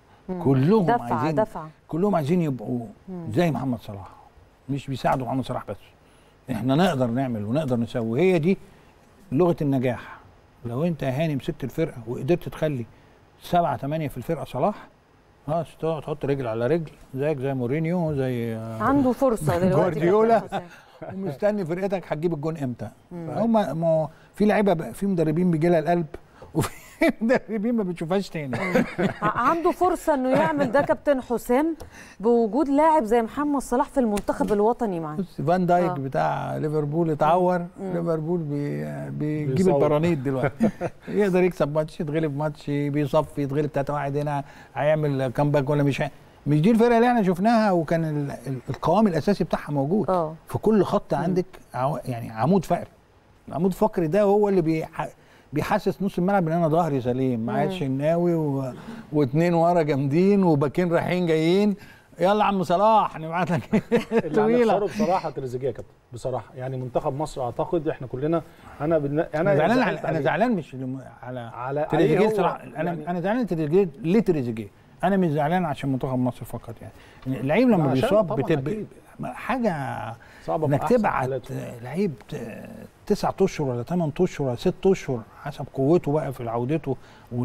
كلهم دفع عايزين دفع كلهم عايزين يبقوا زي محمد صلاح مش بيساعدوا محمد صلاح بس احنا نقدر نعمل ونقدر نسوي هي دي لغه النجاح لو انت يا هاني مسكت الفرقه وقدرت تخلي سبعة ثمانية في الفرقه صلاح خلاص تقعد تحط رجل على رجل زيك زي مورينيو زي آه، عنده فرصه دلوقتي جوارديولا. كابتن حسام. ومستني فرقتك هتجيب الجون امتى هم ما هو في لعيبه بقى- في مدربين بيجي لها القلب وفي مدربين ما بتشوفهاش تاني ع- عنده فرصه انه يعمل ده كابتن حسام بوجود لاعب زي محمد صلاح في المنتخب الوطني معاه بص فان دايك آه. بتاع ليفربول اتعور ليفربول بي بيجيب بيصور. البرانيت دلوقتي يقدر يكسب ماتش يتغلب ماتش بيصفي يتغلب 3 1 هنا هيعمل كامباك ولا مش هي- مش دي الفرقه اللي احنا شفناها وكان ال- ال- القوام الاساسي بتاعها موجود اه في كل خط عندك عو- يعني عمود فقري العمود الفقري ده هو اللي بيح... بيحسس نص الملعب ان انا ظهري سليم معايا الشناوي و... واثنين ورا جامدين وباكين رايحين جايين يلا عم صلاح نبعت لك اللي طويله هنخسره بصراحه تريزيجيه يا كابتن بصراحه يعني منتخب مصر اعتقد احنا كلنا انا بالن... انا انا زعلان زعلت على انا عليه. زعلان مش لم- على على تريزيجيه عليه هو صراحه انا يعني- انا زعلان تريزيجيه ليه تريزيجيه انا مش زعلان عشان منتخب مصر فقط يعني اللعيب لما لا، عشان بيصاب طبعاً بتب... أكيد. حاجه صعبه انك في أحسن تبعت حالاته. لعيب ت- تسعة اشهر ولا ثمان اشهر ولا ست اشهر حسب قوته بقى في عودته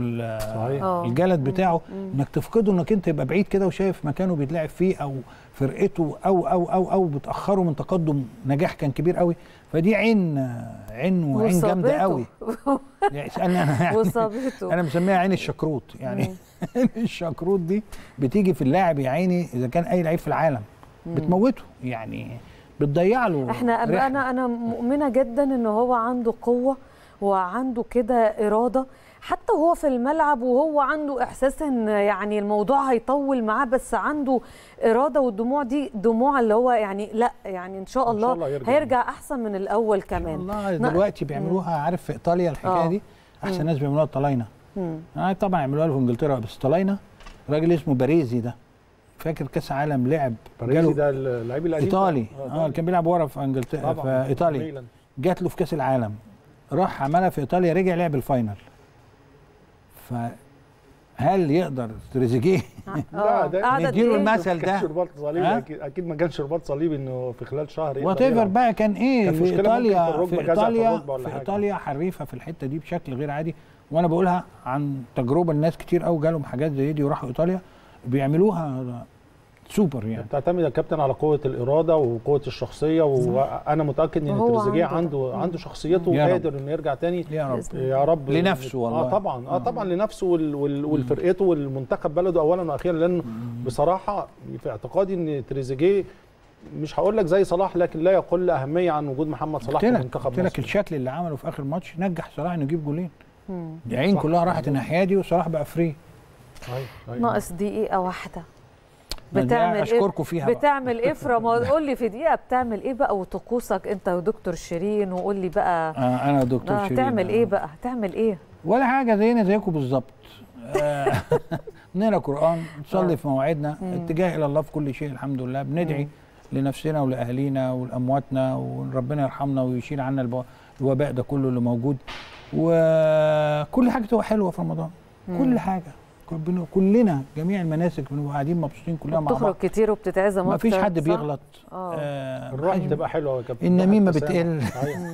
صحيح. آه. والجلد بتاعه انك تفقده انك انت تبقى بعيد كده وشايف مكانه بيتلعب فيه او فرقته او او او او بتاخره من تقدم نجاح كان كبير قوي فدي عين عين وعين جامده قوي يعني اسالني انا يعني وصابته انا مسميها عين الشكروت يعني الشكروت دي بتيجي في اللاعب يا عيني اذا كان اي لعيب في العالم بتموته يعني بتضيع له احنا رحلة. انا انا مؤمنه جدا ان هو عنده قوه وعنده كده اراده حتى وهو في الملعب وهو عنده احساس ان يعني الموضوع هيطول معاه بس عنده اراده والدموع دي دموع اللي هو يعني لا يعني ان شاء إن الله, شاء الله يرجع. هيرجع احسن من الاول كمان والله نا- دلوقتي بيعملوها عارف في ايطاليا الحكايه آه. دي احسن ناس بيعملوها الطلاينه مم. آه طبعا يعملوها له في انجلترا بس طلاينه راجل اسمه باريزي ده فاكر كاس عالم لعب باريزي جاله ده اللعيب القديم ايطالي ده. اه كان بيلعب ورا في انجلترا في ايطاليا ميلان. جات له في كاس العالم راح عملها في ايطاليا رجع لعب الفاينل فهل يقدر تريزيجيه آه، ده قعدت نديله إيه؟ المثل ما كانش ده رباط صليبي ها؟ اكيد اكيد ما كانش رباط صليبي انه في خلال شهر يقدر وات ايفر يلعب. بقى كان ايه كان في مشكلة ممكن ايطاليا في الركبة، في جزع في ايطاليا الركبة ولا في حاجة. ايطاليا حريفه في الحته دي بشكل غير عادي وانا بقولها عن تجربه الناس كتير قوي جالهم حاجات زي دي وراحوا ايطاليا بيعملوها سوبر يعني بتعتمد يا كابتن على قوه الاراده وقوه الشخصيه وانا متاكد ان وهو تريزيجيه عنده عنده عنده شخصيته يا رب. وقادر انه يرجع تاني يا رب بإذن يا رب لنفسه والله. اه طبعا اه طبعا لنفسه وال- وال- والفرقته والمنتخب بلده اولا واخيرا لانه بصراحه في اعتقادي ان تريزيجيه مش هقول لك زي صلاح لكن لا يقل اهميه عن وجود محمد صلاح قلت في لك منتخب قلت لك مصر الشكل اللي عمله في اخر ماتش نجح صلاح انه يجيب جولين مم. العين صح. كلها راحت الناحيه دي وصلاح بقى فري أيوة، أيوة. ناقص دقيقه واحده دي بتعمل ايه اشكركم فيها بقى. بتعمل ايه في رمضان قول لي في دقيقه بتعمل ايه بقى وطقوسك انت ودكتور شيرين وقول لي بقى آه انا دكتور آه، شيرين هتعمل ايه بقى هتعمل ايه ولا حاجه زينا زيكم بالظبط آه، نقرا قران نصلي آه. في مواعيدنا اتجاه الى الله في كل شيء الحمد لله بندعي لنفسنا ولاهالينا ولامواتنا وربنا يرحمنا ويشيل عنا الب- الوباء ده كله اللي موجود وكل حاجه تبقى حلوه في رمضان كل حاجه ربنا- كلنا جميع المناسك بنبقى قاعدين مبسوطين كلنا مع بتخرج بعض كتير وبتتعزم ما فيش أكتر، حد صح؟ بيغلط آه. آه، الروح محدش- بتبقى حلوه يا كابتن النميمة الواحد تسامح. بتقل. أيوة.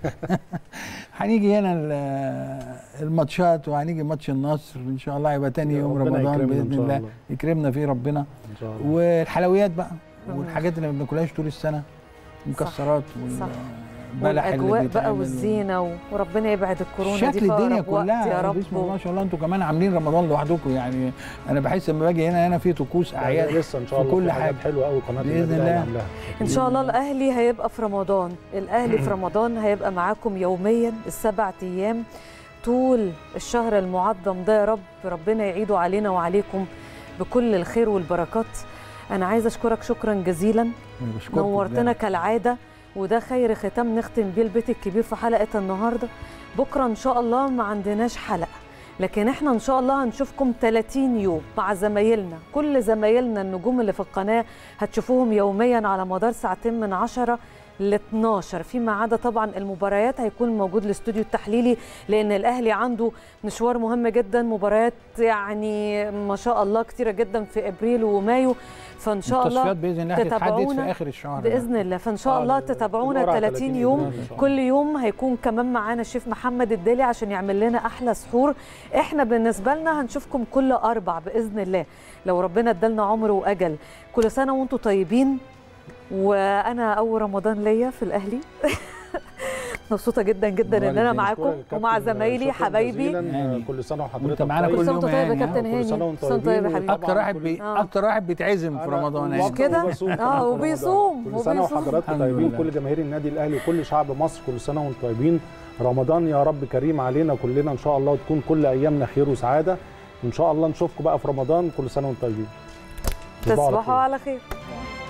هنيجي هنا ال- الماتشات وهنيجي ماتش النصر ان شاء الله يبقى تاني يوم ربنا رمضان يكرمنا إن باذن شاء الله الله. يكرمنا فيه ربنا ان شاء الله والحلويات بقى والحاجات اللي ما بناكلهاش طول السنه المكسرات صح. والبلح اللي والاجواء بقى بيتعمل والزينه و- وربنا يبعد الكورونا دي شكل في الدنيا أقرب وقت كلها يا رب بسم الله ما شاء الله انتوا كمان عاملين رمضان لوحدكم يعني انا بحس لما باجي هنا هنا في طقوس اعياد اعياد لسه ان شاء في الله كل في حاجات حاجة. حلوه قوي قناه بإذن النادي الأهلي الله. عاملاها. ان شاء الله الاهلي هيبقى في رمضان الاهلي في رمضان هيبقى معاكم يوميا السبع ايام طول الشهر المعظم ده يا رب ربنا يعيده علينا وعليكم بكل الخير والبركات انا عايزه اشكرك شكرا جزيلا أنا بشكركم نورتنا بجد. كالعاده وده خير ختام نختم بيه البيت الكبير في حلقه النهارده بكره ان شاء الله ما عندناش حلقه لكن احنا ان شاء الله هنشوفكم 30 يوم مع زمايلنا كل زمايلنا النجوم اللي في القناه هتشوفوهم يوميا على مدار ساعتين من 10 ل 12 فيما عدا طبعا المباريات هيكون موجود الاستوديو التحليلي لان الاهلي عنده مشوار مهم جدا مباريات يعني ما شاء الله كتيره جدا في ابريل ومايو فان شاء الله التصفيات باذن الله هتتحدد في تتابعونا اخر الشهر ده. باذن الله فان شاء آه، الله ال- تتابعونا الورقة 30 30 يوم يوم إن شاء الله. كل يوم هيكون كمان معانا الشيف محمد الدالي عشان يعمل لنا احلى سحور احنا بالنسبه لنا هنشوفكم كل اربع باذن الله لو ربنا ادالنا عمر واجل كل سنه وانتم طيبين وانا اول رمضان ليا في الاهلي مبسوطه جدا جدا ان انا والدين. معاكم أشكرك ومع كابتن، زمايلي شكراً حبايبي جزيلاً. هاني. كل سنه وانت وحضرتك معانا طيب. كل كل سنه يوم وانت طيب يا يعني، كابتن كل هاني سنة وانتم كل سنه طيب يا طيبين حبيبي اكتر طبعاً واحد كل- بي... آه. اكتر واحد بيتعزم في أنا رمضان وأكتر يعني. كده؟ وبصوم آه، كمان في رمضان. وبيصوم، كل سنه وبيصوم. وحضراتكم الحمد طيبين لله. كل جماهير النادي الاهلي وكل شعب مصر كل سنه وانتم طيبين رمضان يا رب كريم علينا كلنا ان شاء الله وتكون كل ايامنا خير وسعاده وان شاء الله نشوفكم بقى في رمضان كل سنه وانتم طيبين تصبحوا على تصبحوا خير. على خير